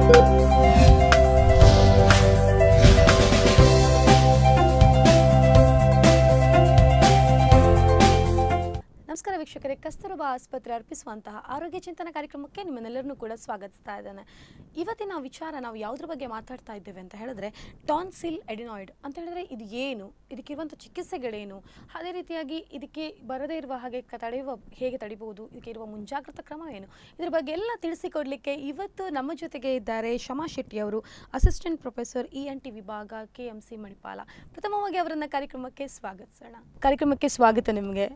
ನಮಸ್ಕಾರ ವೀಕ್ಷಕರೇ ಕಸ್ತೂರಬಾ ಆಸ್ಪತ್ರೆ ಅರ್ಪಿಸುವಂತಹ ಆರೋಗ್ಯ ಚಿಂತನ ಕಾರ್ಯಕ್ರಮಕ್ಕೆ ನಿಮ್ಮನ್ನೆಲ್ಲರನ್ನೂ ಕೂಡ ಸ್ವಾಗತಿಸ್ತಾ ಇದ್ದೇನೆ ಇವತ್ತಿನ ವಿಚಾರ ನಾವು ಯಾವುದ್ರ ಬಗ್ಗೆ ಮಾತಾಡ್ತಾ ಇದ್ದೇವೆ ಅಂತ ಹೇಳಿದ್ರೆ ಟಾನ್ಸಿಲ್ ಎಡಿನಾಯ್ಡ್ ಅಂತ ಹೇಳಿದ್ರೆ ಇದು ಏನು ಇದಕ್ಕಿರುವಂಥ ಚಿಕಿತ್ಸೆಗಳೇನು ಅದೇ ರೀತಿಯಾಗಿ ಇದಕ್ಕೆ ಬರದೇ ಇರುವ ಹಾಗೆ ಕ- ತಡೆಯುವ ಹೇಗೆ ತಡಿಬಹುದು ಇದಕ್ಕೆ ಇರುವ ಮುಂಜಾಗ್ರತಾ ಕ್ರಮ ಏನು ಇದ್ರ ಬಗ್ಗೆ ಎಲ್ಲ ತಿಳಿಸಿಕೊಡ್ಲಿಕ್ಕೆ ಇವತ್ತು ನಮ್ಮ ಜೊತೆಗೆ ಇದ್ದಾರೆ ಶಮಾ ಶೆಟ್ಟಿ ಅವರು assistant professor E N T ವಿಭಾಗ ಕೆ ಎಂ ಸಿ ಮಣಿಪಾಲ ಪ್ರಥಮವಾಗಿ ಅವರನ್ನ ಕಾರ್ಯಕ್ರಮಕ್ಕೆ ಸ್ವಾಗತಿಸೋಣ ಕಾರ್ಯಕ್ರಮಕ್ಕೆ ಸ್ವಾಗತ ನಿಮಗೆ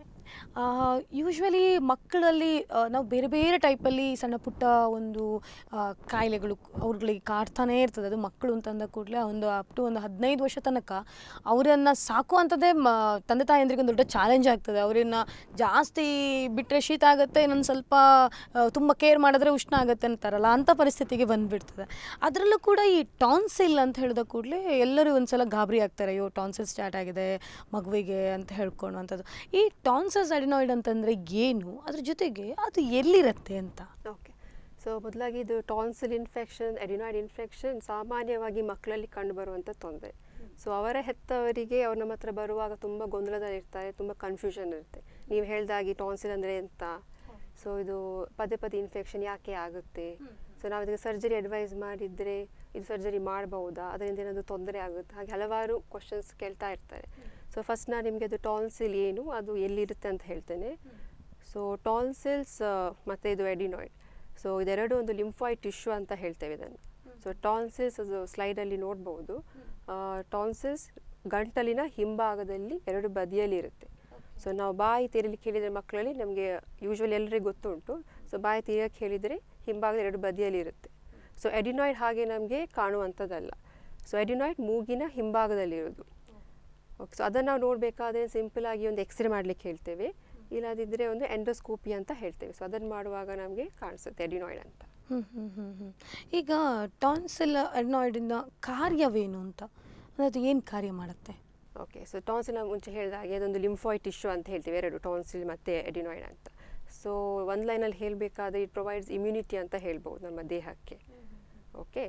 ಯೂಶ್ವಲಿ ಮಕ್ಕಳಲ್ಲಿ ಆ, ನಾವು ಬೇರೆ ಬೇರೆ ಟೈಪಲ್ಲಿ ಸಣ್ಣ ಪುಟ್ಟ ಒಂದು ಆ, ಕಾಯಿಲೆಗಳು ಅವ್ರುಗಳಿಗೆ ಕಾಡ್ತಾನೇ ಇರ್ತದೆ ಅದು ಮಕ್ಕಳು ಅಂತಂದ ಕೂಡಲೇ ಒಂದು ಅಪ್ ಟು ಒಂದು ಹದಿನೈದು ವರ್ಷ ತನಕ ಅವರನ್ನು ಸಾಕುವಂಥದ್ದೇ ಮ ತಂದೆ ತಾಯಂದ್ರಿಗೆ ಒಂದು ದೊಡ್ಡ ಚಾಲೆಂಜ್ ಆಗ್ತದೆ ಅವರನ್ನ ಜಾಸ್ತಿ ಬಿಟ್ಟರೆ ಶೀತ ಆಗುತ್ತೆ ಇನ್ನೊಂದು ಸ್ವಲ್ಪ ತುಂಬ ಕೇರ್ ಮಾಡಿದ್ರೆ ಉಷ್ಣ ಆಗುತ್ತೆ ಅಂತಾರಲ್ಲ ಅಂಥ ಪರಿಸ್ಥಿತಿಗೆ ಬಂದುಬಿಡ್ತದೆ ಅದರಲ್ಲೂ ಕೂಡ ಈ ಟಾನ್ಸಿಲ್ ಅಂತ ಹೇಳಿದ ಕೂಡಲೇ ಎಲ್ಲರೂ ಒಂದ್ಸಲ ಗಾಬರಿ ಆಗ್ತಾರೆ ಅಯ್ಯೋ ಟಾನ್ಸಿಲ್ ಸ್ಟಾರ್ಟ್ ಆಗಿದೆ ಮಗುವಿಗೆ ಅಂತ ಹೇಳ್ಕೊಳ್ಳುವಂಥದ್ದು ಈ ಟಾನ್ಸಸ್ ಅಡಿನಾಯ್ಡ್ ಅಂತಂದರೆ ಏನು ಅದ್ರ ಜೊತೆಗೆ ಅದು ಎಲ್ಲಿರುತ್ತೆ ಅಂತ ಓಕೆ ಸೊ ಮೊದಲಾಗಿ ಇದು ಟಾನ್ಸಿಲ್ ಇನ್ಫೆಕ್ಷನ್ ಎಡಿನಾಯ್ಡ್ ಇನ್ಫೆಕ್ಷನ್ ಸಾಮಾನ್ಯವಾಗಿ ಮಕ್ಕಳಲ್ಲಿ ಕಂಡುಬರುವಂಥ ತೊಂದರೆ ಸೊ ಅವರ ಹೆತ್ತವರಿಗೆ ಅವ್ರು ನಮ್ಮ ಹತ್ರ ಬರುವಾಗ ತುಂಬ ಗೊಂದಲದಲ್ಲಿರ್ತಾರೆ ತುಂಬ ಕನ್ಫ್ಯೂಷನ್ ಇರುತ್ತೆ ನೀವು ಹೇಳ್ದಾಗಿ ಟಾನ್ಸಿಲ್ ಅಂದರೆ ಎಂತ ಸೊ ಇದು ಪದೇ ಪದೇ ಇನ್ಫೆಕ್ಷನ್ ಯಾಕೆ ಆಗುತ್ತೆ ಸೊ ನಾವು ಇದಕ್ಕೆ ಸರ್ಜರಿ ಅಡ್ವೈಸ್ ಮಾಡಿದರೆ ಇದು ಸರ್ಜರಿ ಮಾಡ್ಬೋದಾ ಅದರಿಂದ ಏನಾದರೂ ತೊಂದರೆ ಆಗುತ್ತೆ ಹಾಗೆ ಹಲವಾರು ಕ್ವಶನ್ಸ್ ಕೇಳ್ತಾ ಇರ್ತಾರೆ ಸೊ ಫಸ್ಟ್ ನಾನು ನಿಮಗೆ ಅದು ಟಾನ್ಸಿಲ್ ಏನು ಅದು ಎಲ್ಲಿರುತ್ತೆ ಅಂತ ಹೇಳ್ತೇನೆ ಸೊ ಟಾನ್ಸಿಲ್ಸ್ ಮತ್ತು ಇದು ಎಡಿನಾಯ್ಡ್ ಸೊ ಇದೆರಡು ಒಂದು ಲಿಂಫಾಯ್ಡ್ ಟಿಶ್ಯೂ ಅಂತ ಹೇಳ್ತೇವೆ ಇದನ್ನು ಸೊ ಟಾನ್ಸಿಲ್ಸ್ ಅದು ಸ್ಲೈಡಲ್ಲಿ ನೋಡ್ಬೋದು ಟಾನ್ಸಿಲ್ಸ್ ಗಂಟಲಿನ ಹಿಂಭಾಗದಲ್ಲಿ ಎರಡು ಬದಿಯಲ್ಲಿ ಇರುತ್ತೆ ಸೊ ನಾವು ಬಾಯಿ ತೆರೀಲಿಕ್ಕೆ ಹೇಳಿದರೆ ಮಕ್ಕಳಲ್ಲಿ ನಮಗೆ ಯೂಶ್ವಲಿ ಎಲ್ಲರಿಗೂ ಗೊತ್ತುಂಟು ಸೊ ಬಾಯಿ ತೆರೆಯೋಕ್ಕೆ ಹೇಳಿದರೆ ಹಿಂಭಾಗದ ಎರಡು ಬದಿಯಲ್ಲಿ ಇರುತ್ತೆ ಸೊ ಎಡಿನಾಯ್ಡ್ ಹಾಗೆ ನಮಗೆ ಕಾಣುವಂಥದ್ದಲ್ಲ ಸೊ ಎಡಿನಾಯ್ಡ್ ಮೂಗಿನ ಹಿಂಭಾಗದಲ್ಲಿರೋದು ಓಕೆ ಸೊ ಅದನ್ನು ನಾವು ನೋಡಬೇಕಾದ್ರೆ ಸಿಂಪಲ್ ಆಗಿ ಒಂದು ಎಕ್ಸ್ರೇ ಮಾಡಲಿಕ್ಕೆ ಹೇಳ್ತೇವೆ ಇಲ್ಲದಿದ್ದರೆ ಒಂದು ಎಂಡೋಸ್ಕೋಪಿ ಅಂತ ಹೇಳ್ತೇವೆ ಸೊ ಅದನ್ನು ಮಾಡುವಾಗ ನಮಗೆ ಕಾಣಿಸುತ್ತೆ ಎಡಿನಾಯ್ಡ್ ಅಂತ ಹ್ಮ್, ಹ್ಮ್, ಹ್ಮ್, ಹ್ಮ್. ಈಗ ಟಾನ್ಸಿಲ್ ಅಡಿನಾಯ್ಡಿನ ಕಾರ್ಯವೇನು ಅಂತ ಅಂದ್ರೆ ಅದು ಏನು ಕಾರ್ಯ ಮಾಡುತ್ತೆ ಓಕೆ ಸೊ ಟಾನ್ಸಿಲ್ ನಾವು ಮುಂಚೆ ಹೇಳಿದ ಹಾಗೆ ಅದೊಂದು ಲಿಂಫಾಯ್ಡ್ ಟಿಶ್ಯೂ ಅಂತ ಹೇಳ್ತೀವಿ ಎರಡು ಟಾನ್ಸಿಲ್ ಮತ್ತು ಎಡಿನಾಯ್ಡ್ ಅಂತ ಸೊ ಒಂದು ಲೈನಲ್ಲಿ ಹೇಳಬೇಕಾದ್ರೆ ಇಟ್ ಪ್ರೊವೈಡ್ಸ್ ಇಮ್ಯುನಿಟಿ ಅಂತ ಹೇಳ್ಬೋದು ನಮ್ಮ ದೇಹಕ್ಕೆ ಓಕೆ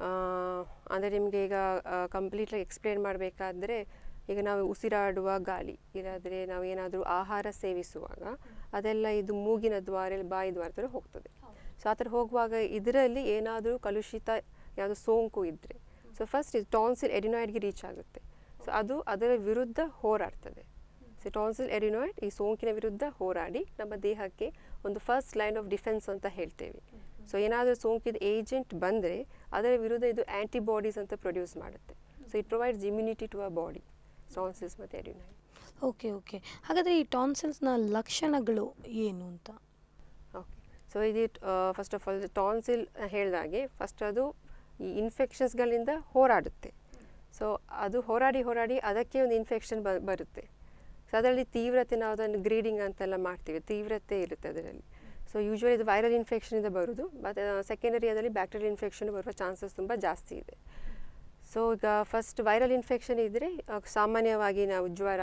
ಅಂದರೆ ನಿಮಗೆ ಈಗ ಕಂಪ್ಲೀಟ್ಲಿ ಎಕ್ಸ್ಪ್ಲೇನ್ ಮಾಡಬೇಕಾದ್ರೆ ಈಗ ನಾವು ಉಸಿರಾಡುವ ಗಾಳಿ ಇಲ್ಲಾದರೆ ನಾವು ಏನಾದರೂ ಆಹಾರ ಸೇವಿಸುವಾಗ ಅದೆಲ್ಲ ಇದು ಮೂಗಿನ ದ್ವಾರ ಬಾಯಿ ದ್ವಾರದಲ್ಲಿ ಹೋಗ್ತದೆ ಸೊ ಆ ಥರ ಹೋಗುವಾಗ ಇದರಲ್ಲಿ ಏನಾದರೂ ಕಲುಷಿತ ಯಾವುದು ಸೋಂಕು ಇದ್ದರೆ ಸೊ ಫಸ್ಟ್ ಇದು ಟಾನ್ಸಿಲ್ ಎಡಿನಾಯ್ಡ್ಗೆ ರೀಚ್ ಆಗುತ್ತೆ ಸೊ ಅದು ಅದರ ವಿರುದ್ಧ ಹೋರಾಡ್ತದೆ ಸೊ ಟಾನ್ಸಿಲ್ ಎಡಿನಾಯ್ಡ್ ಈ ಸೋಂಕಿನ ವಿರುದ್ಧ ಹೋರಾಡಿ ನಮ್ಮ ದೇಹಕ್ಕೆ ಒಂದು ಫಸ್ಟ್ ಲೈನ್ ಆಫ್ ಡಿಫೆನ್ಸ್ ಅಂತ ಹೇಳ್ತೇವೆ ಸೊ ಏನಾದರೂ ಸೋಂಕಿದ ಏಜೆಂಟ್ ಬಂದರೆ ಅದರ ವಿರುದ್ಧ ಇದು ಆ್ಯಂಟಿಬಾಡೀಸ್ ಅಂತ ಪ್ರೊಡ್ಯೂಸ್ ಮಾಡುತ್ತೆ so it provides immunity to a body tonsils ಮತ್ತು ಎಡಿನಾಯ್ಡ್ ಓಕೆ ಓಕೆ ಹಾಗಾದರೆ ಈ ಟಾನ್ಸಿಲ್ಸ್ನ ಲಕ್ಷಣಗಳು ಏನು ಅಂತ ಓಕೆ ಸೊ ಇದು ಫಸ್ಟ್ ಆಫ್ ಆಲ್ ಟಾನ್ಸಿಲ್ ಹೇಳಿದಾಗೆ ಫಸ್ಟ್ ಅದು ಈ ಇನ್ಫೆಕ್ಷನ್ಸ್ಗಳಿಂದ ಹೋರಾಡುತ್ತೆ ಸೊ ಅದು ಹೋರಾಡಿ ಹೋರಾಡಿ ಅದಕ್ಕೆ ಒಂದು ಇನ್ಫೆಕ್ಷನ್ ಬ ಬರುತ್ತೆ ಸೊ ಅದರಲ್ಲಿ ತೀವ್ರತೆ ನಾವು ಅದನ್ನು ಗ್ರೀಡಿಂಗ್ ಅಂತೆಲ್ಲ ಮಾಡ್ತೀವಿ ತೀವ್ರತೆ ಇರುತ್ತೆ ಅದರಲ್ಲಿ ಸೊ ಯೂಶ್ವಲಿ ಇದು ವೈರಲ್ ಇನ್ಫೆಕ್ಷನಿಂದ ಬರೋದು ಮತ್ತು ಸೆಕೆಂಡರಿ ಅದರಲ್ಲಿ ಬ್ಯಾಕ್ಟೀರಿಯಲ್ ಇನ್ಫೆಕ್ಷನ್ ಬರುವ ಚಾನ್ಸಸ್ ತುಂಬ ಜಾಸ್ತಿ ಇದೆ ಸೊ ಈಗ ಫಸ್ಟ್ ವೈರಲ್ ಇನ್ಫೆಕ್ಷನ್ ಇದ್ದರೆ ಸಾಮಾನ್ಯವಾಗಿ ನಾವು ಜ್ವರ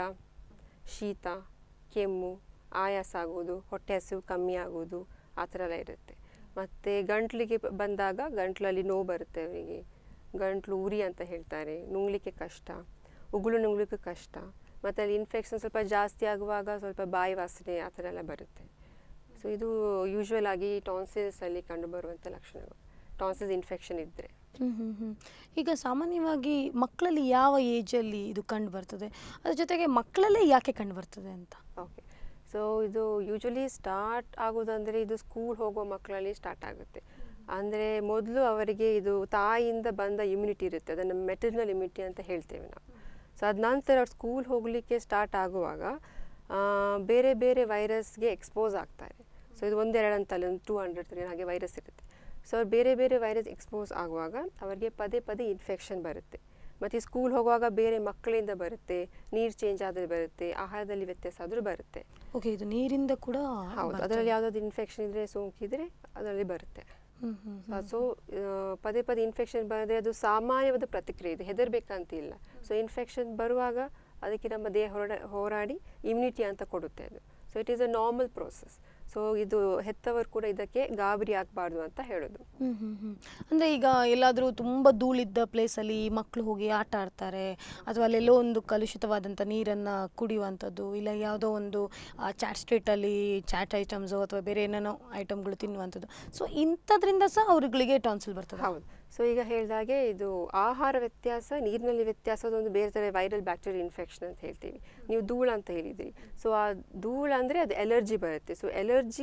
ಶೀತ ಕೆಮ್ಮು ಆಯಾಸ ಆಗೋದು ಹೊಟ್ಟೆ ಹಸಿವು ಕಮ್ಮಿ ಆಗೋದು ಆ ಥರ ಎಲ್ಲ ಇರುತ್ತೆ ಮತ್ತು ಗಂಟ್ಲಿಗೆ ಬ- ಬಂದಾಗ ಗಂಟ್ಲಲ್ಲಿ ನೋವು ಬರುತ್ತೆ ಅವರಿಗೆ ಗಂಟ್ಲು ಉರಿ ಅಂತ ಹೇಳ್ತಾರೆ ನುಂಗ್ಲಿಕ್ಕೆ ಕಷ್ಟ ಉಗುಳು ನುಂಗ್ಲಿಕ್ಕೆ ಕಷ್ಟ ಮತ್ತು ಅಲ್ಲಿ ಇನ್ಫೆಕ್ಷನ್ ಸ್ವಲ್ಪ ಜಾಸ್ತಿ ಆಗುವಾಗ ಸ್ವಲ್ಪ ಬಾಯಿ ವಾಸನೆ ಆ ಥರ ಎಲ್ಲ ಬರುತ್ತೆ ಸೊ ಇದು ಯೂಶ್ವಲ್ ಆಗಿ ಟಾನ್ಸಿಲ್ಸಲ್ಲಿ ಕಂಡುಬರುವಂಥ ಲಕ್ಷಣಗಳು ಟಾನ್ಸಿಲ್ಸ್ ಇನ್ಫೆಕ್ಷನ್ ಇದ್ದರೆ ಹ್ಮ್, ಹ್ಮ್, ಹ್ಮ್. ಈಗ ಸಾಮಾನ್ಯವಾಗಿ ಮಕ್ಕಳಲ್ಲಿ ಯಾವ ಏಜಲ್ಲಿ ಇದು ಕಂಡು ಬರ್ತದೆ ಅದ್ರ ಜೊತೆಗೆ ಮಕ್ಕಳಲ್ಲೇ ಯಾಕೆ ಕಂಡು ಬರ್ತದೆ ಅಂತ ಓಕೆ ಸೊ ಇದು ಯೂಶ್ವಲಿ ಸ್ಟಾರ್ಟ್ ಆಗೋದಂದರೆ ಇದು ಸ್ಕೂಲ್ ಹೋಗೋ ಮಕ್ಕಳಲ್ಲಿ ಸ್ಟಾರ್ಟ್ ಆಗುತ್ತೆ ಅಂದರೆ ಮೊದಲು ಅವರಿಗೆ ಇದು ತಾಯಿಯಿಂದ ಬಂದ ಇಮ್ಯುನಿಟಿ ಇರುತ್ತೆ ಅದನ್ನು ಮೆಟರ್ನಲ್ ಇಮ್ಯುನಿಟಿ ಅಂತ ಹೇಳ್ತೇವೆ ನಾವು ಸೊ ಅದ ನಂತರ ಅವ್ರು ಸ್ಕೂಲ್ ಹೋಗಲಿಕ್ಕೆ ಸ್ಟಾರ್ಟ್ ಆಗುವಾಗ ಆ, ಬೇರೆ ಬೇರೆ ವೈರಸ್ಗೆ ಎಕ್ಸ್ಪೋಸ್ ಆಗ್ತಾರೆ ಸೊ ಇದು ಒಂದೆರಡು ಅಂತಲ್ಲ ಒಂದು ಟೂ ಹಂಡ್ರೆಡ್ ತ್ರೀ ಹಾಗೆ ವೈರಸ್ ಇರುತ್ತೆ ಸೊ ಅವ್ರು ಬೇರೆ ಬೇರೆ ವೈರಸ್ ಎಕ್ಸ್ಪೋಸ್ ಆಗುವಾಗ ಅವರಿಗೆ ಪದೇ ಪದೇ ಇನ್ಫೆಕ್ಷನ್ ಬರುತ್ತೆ ಮತ್ತು ಸ್ಕೂಲ್ ಹೋಗುವಾಗ ಬೇರೆ ಮಕ್ಕಳಿಂದ ಬರುತ್ತೆ ನೀರು ಚೇಂಜ್ ಆದರೆ ಬರುತ್ತೆ ಆಹಾರದಲ್ಲಿ ವ್ಯತ್ಯಾಸ ಆದರೂ ಬರುತ್ತೆ ಓಕೆ ಇದು ನೀರಿಂದ ಕೂಡ ಹೌದು ಬರ್ತದೆ. ಅದರಲ್ಲಿ ಯಾವುದಾದ್ರು ಇನ್ಫೆಕ್ಷನ್ ಇದ್ದರೆ ಸೋಂಕಿದ್ರೆ ಅದರಲ್ಲಿ ಬರುತ್ತೆ ಹ್ಮ್, ಹ್ಮ್, ಹ್ಮ್. ಸೊ ಪದೇ ಪದೇ ಇನ್ಫೆಕ್ಷನ್ ಬಂದರೆ ಅದು ಸಾಮಾನ್ಯವಾದ ಪ್ರತಿಕ್ರಿಯೆ ಇದು ಹೆದರ್ಬೇಕಂತ ಇಲ್ಲ ಸೊ ಇನ್ಫೆಕ್ಷನ್ ಬರುವಾಗ ಅದಕ್ಕೆ ನಮ್ಮ ದೇಹ ಹೊರಡ ಹೋರಾಡಿ ಇಮ್ಯುನಿಟಿ ಅಂತ ಕೊಡುತ್ತೆ ಅದು so it is a normal process so so ಇದು ಹೆತ್ತವರು ಕೂಡ ಇದಕ್ಕೆ ಗಾಬರಿ ಆಗಬಾರ್ದು ಅಂತ ಹೇಳೋದು ಹ್ಮ್ ಹ್ಮ್ ಹ್ಮ್ ಅಂದ್ರೆ ಈಗ ಎಲ್ಲಾದ್ರೂ ತುಂಬಾ ಧೂಳಿದ್ದ ಪ್ಲೇಸಲ್ಲಿ ಮಕ್ಕಳು ಹೋಗಿ ಆಟ ಆಡ್ತಾರೆ ಅಥವಾ ಅಲ್ಲೆಲ್ಲೋ ಒಂದು ಕಲುಷಿತವಾದಂಥ ನೀರನ್ನ ಕುಡಿಯುವಂಥದ್ದು ಇಲ್ಲ ಯಾವುದೋ ಒಂದು ಚಾಟ್ ಸ್ಟ್ರೀಟಲ್ಲಿ ಚಾಟ್ ಐಟಮ್ಸು ಅಥವಾ ಬೇರೆ ಏನೇನೋ ಐಟಮ್ಗಳು ತಿನ್ನುವಂಥದ್ದು ಸೊ ಇಂಥದ್ರಿಂದ ಸಹ ಅವ್ರುಗಳಿಗೆ ಟಾನ್ಸಿಲ್ ಬರ್ತದೆ ಹೌದು ಸೊ ಈಗ ಹೇಳಿದಾಗೆ ಇದು ಆಹಾರ ವ್ಯತ್ಯಾಸ ನೀರಿನಲ್ಲಿ ವ್ಯತ್ಯಾಸ ಅದೊಂದು ಬೇರೆ ಥರ ವೈರಲ್ ಬ್ಯಾಕ್ಟೀರಿಯಲ್ ಇನ್ಫೆಕ್ಷನ್ ಅಂತ ಹೇಳ್ತೀವಿ ನೀವು ಧೂಳು ಅಂತ ಹೇಳಿದ್ರಿ ಸೊ ಆ ಧೂಳು ಅಂದರೆ ಅದು ಎಲರ್ಜಿ ಬರುತ್ತೆ ಸೊ ಎಲರ್ಜಿ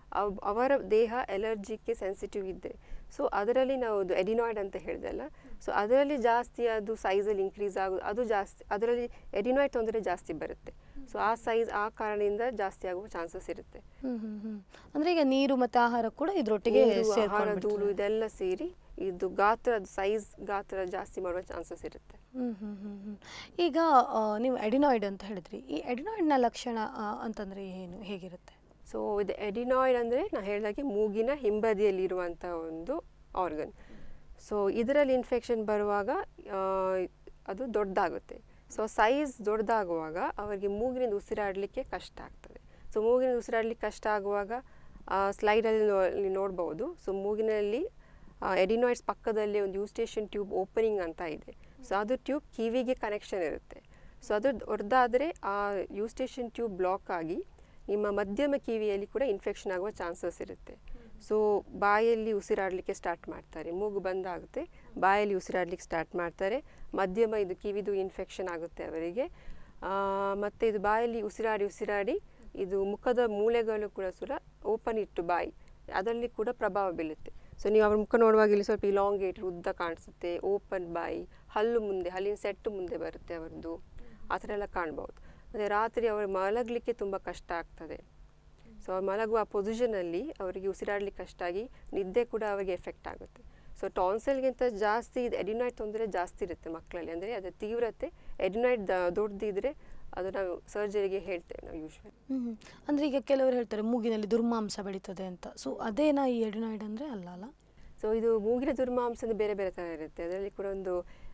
ಅವರ ದೇಹ ಎಲರ್ಜಿಗೆ ಸೆನ್ಸಿಟಿವ್ ಇದೆ ಸೊ ಅದರಲ್ಲಿ ನಾವು ಅದು ಎಡಿನಾಯ್ಡ್ ಅಂತ ಹೇಳಿದೆಲ್ಲ ಸೊ ಅದರಲ್ಲಿ ಜಾಸ್ತಿ ಅದು ಸೈಜಲ್ಲಿ ಇನ್ಕ್ರೀಸ್ ಆಗೋದು ಅದು ಜಾಸ್ತಿ ಅದರಲ್ಲಿ ಎಡಿನಾಯ್ಡ್ ತೊಂದರೆ ಜಾಸ್ತಿ ಬರುತ್ತೆ ಸೊ ಆ ಸೈಜ್ ಆ ಕಾರಣದಿಂದ ಜಾಸ್ತಿ ಆಗುವ ಚಾನ್ಸಸ್ ಇರುತ್ತೆ ಹ್ಮ್ ಹ್ಮ್ ಹ್ಮ್ ಅಂದ್ರೆ ಈಗ ನೀರು ಮತ್ತೆ ಆಹಾರ ಕೂಡ ಇದ್ರೊಟ್ಟಿಗೆ ನೀರು, ಆಹಾರ ಸೇರ್ಕೊಂಡ್ಬಿಡ್ತದೆ. ಧೂಳು ಇದೆಲ್ಲ ಸೇರಿ ಇದು ಗಾತ್ರ ಸೈಜ್ ಗಾತ್ರ ಜಾಸ್ತಿ ಮಾಡುವ ಚಾನ್ಸಸ್ ಇರುತ್ತೆ ಹ್ಮ್ ಹ್ಮ್ ಹ್ಮ್ ಹ್ಮ್. ಈಗ ಆ, ನೀವು ಎಡಿನಾಯ್ಡ್ ಅಂತ ಹೇಳಿದ್ರಿ ಈ ಎಡಿನಾಯ್ಡ್ನ ಲಕ್ಷಣ ಆ, ಅಂತಂದ್ರೆ ಏನು ಹೇಗಿರುತ್ತೆ ಸೊ ಇದು ಎಡಿನಾಯ್ಡ್ ಅಂದರೆ ನಾನು ಹೇಳಿದಾಗೆ ಮೂಗಿನ ಹಿಂಬದಿಯಲ್ಲಿರುವಂಥ ಒಂದು ಆರ್ಗನ್ ಸೊ ಇದರಲ್ಲಿ ಇನ್ಫೆಕ್ಷನ್ ಬರುವಾಗ ಆ, ಅದು ದೊಡ್ಡದಾಗುತ್ತೆ ಸೊ ಸೈಜ್ ದೊಡ್ಡದಾಗುವಾಗ ಅವರಿಗೆ ಮೂಗಿನಿಂದ ಉಸಿರಾಡಲಿಕ್ಕೆ ಕಷ್ಟ ಆಗ್ತದೆ ಸೊ ಮೂಗಿನಿಂದ ಉಸಿರಾಡಲಿಕ್ಕೆ ಕಷ್ಟ ಆಗುವಾಗ ಸ್ಲೈಡಲ್ಲಿ ನೋ ನೀವು ನೋಡ್ಬೋದು ಸೊ ಮೂಗಿನಲ್ಲಿ ಎಡಿನಾಯ್ಡ್ಸ್ ಪಕ್ಕದಲ್ಲಿ ಒಂದು ಯೂಸ್ಟೇಷನ್ ಟ್ಯೂಬ್ ಓಪನಿಂಗ್ ಅಂತ ಇದೆ ಸೊ ಅದು ಟ್ಯೂಬ್ ಕಿವಿಗೆ ಕನೆಕ್ಷನ್ ಇರುತ್ತೆ ಸೊ ಅದು ದೊಡ್ಡದಾದರೆ ಆ ಯೂಸ್ಟೇಷನ್ ಟ್ಯೂಬ್ ಬ್ಲಾಕ್ ಆಗಿ ನಿಮ್ಮ ಮಧ್ಯಮ ಕಿವಿಯಲ್ಲಿ ಕೂಡ ಇನ್ಫೆಕ್ಷನ್ ಆಗುವ ಚಾನ್ಸಸ್ ಇರುತ್ತೆ ಸೊ ಬಾಯಲ್ಲಿ ಉಸಿರಾಡಲಿಕ್ಕೆ ಸ್ಟಾರ್ಟ್ ಮಾಡ್ತಾರೆ ಮೂಗು ಬಂದಾಗುತ್ತೆ ಬಾಯಲ್ಲಿ ಉಸಿರಾಡಲಿಕ್ಕೆ ಸ್ಟಾರ್ಟ್ ಮಾಡ್ತಾರೆ ಮಧ್ಯಮ ಇದು ಕಿವಿದು ಇನ್ಫೆಕ್ಷನ್ ಆಗುತ್ತೆ ಅವರಿಗೆ ಆ, ಮತ್ತೆ ಇದು ಬಾಯಲ್ಲಿ ಉಸಿರಾಡಿ ಉಸಿರಾಡಿ ಇದು ಮುಖದ ಮೂಳೆಗಳು ಕೂಡ ಸುರ ಓಪನ್ ಇಟ್ಟು ಬಾಯಿ ಅದರಲ್ಲಿ ಕೂಡ ಪ್ರಭಾವ ಬೀಳುತ್ತೆ ಸೊ ನೀವು ಅವ್ರ ಮುಖ ನೋಡುವಾಗ ಇಲ್ಲಿ ಸ್ವಲ್ಪ ಇಲಾಂಗೇಟ್ ಉದ್ದ ಕಾಣಿಸುತ್ತೆ ಓಪನ್ ಬಾಯಿ ಹಲ್ಲು ಮುಂದೆ ಹಲ್ಲಿನ ಸೆಟ್ಟು ಮುಂದೆ ಬರುತ್ತೆ ಅವರದ್ದು ಆ ಥರ ಎಲ್ಲ ಕಾಣ್ಬೋದು ಮತ್ತು ರಾತ್ರಿ ಅವರು ಮಲಗಲಿಕ್ಕೆ ತುಂಬ ಕಷ್ಟ ಆಗ್ತದೆ ಸೊ ಅವ್ರು ಮಲಗುವ ಪೊಸಿಷನಲ್ಲಿ ಅವರಿಗೆ ಉಸಿರಾಡಲಿಕ್ಕೆ ಕಷ್ಟ ಆಗಿ ನಿದ್ದೆ ಕೂಡ ಅವರಿಗೆ ಎಫೆಕ್ಟ್ ಆಗುತ್ತೆ ಸೊ ಟಾನ್ಸೆಲ್ಗಿಂತ ಜಾಸ್ತಿ ಇದು ಎಡಿನಾಯ್ಡ್ ತೊಂದರೆ ಜಾಸ್ತಿ ಇರುತ್ತೆ ಮಕ್ಕಳಲ್ಲಿ ಅಂದರೆ ಅದರ ತೀವ್ರತೆ ಎಡಿನಾಯ್ಡ್ ದೊಡ್ಡದಿದ್ರೆ ಅದು ನಾವು ಸರ್ಜರಿಗೆ ಹೇಳ್ತೇವೆ ನಾವು ಯೂಶ್ವಲಿ ಹ್ಮ್ ಹ್ಮ್. ಅಂದ್ರೆ ಈಗ ಕೆಲವರು ಹೇಳ್ತಾರೆ ಮೂಗಿನಲ್ಲಿ ದುರ್ಮಾಂಸ ಬೆಳೀತದೆ ಅಂತ ಸೊ ಅದೇನಾ ಈ ಎಡಿನಾಯ್ಡ್ ಅಂದ್ರೆ ಅಲ್ಲ ಅಲ್ಲ ಸೊ ಇದು ಮೂಗಿನ ದುರ್ಮಾಂಸ ಅಂದ್ರೆ ಬೇರೆ ಬೇರೆ ಥರ ಇರುತ್ತೆ ಅದರಲ್ಲಿ ಕೂಡ ಒಂದು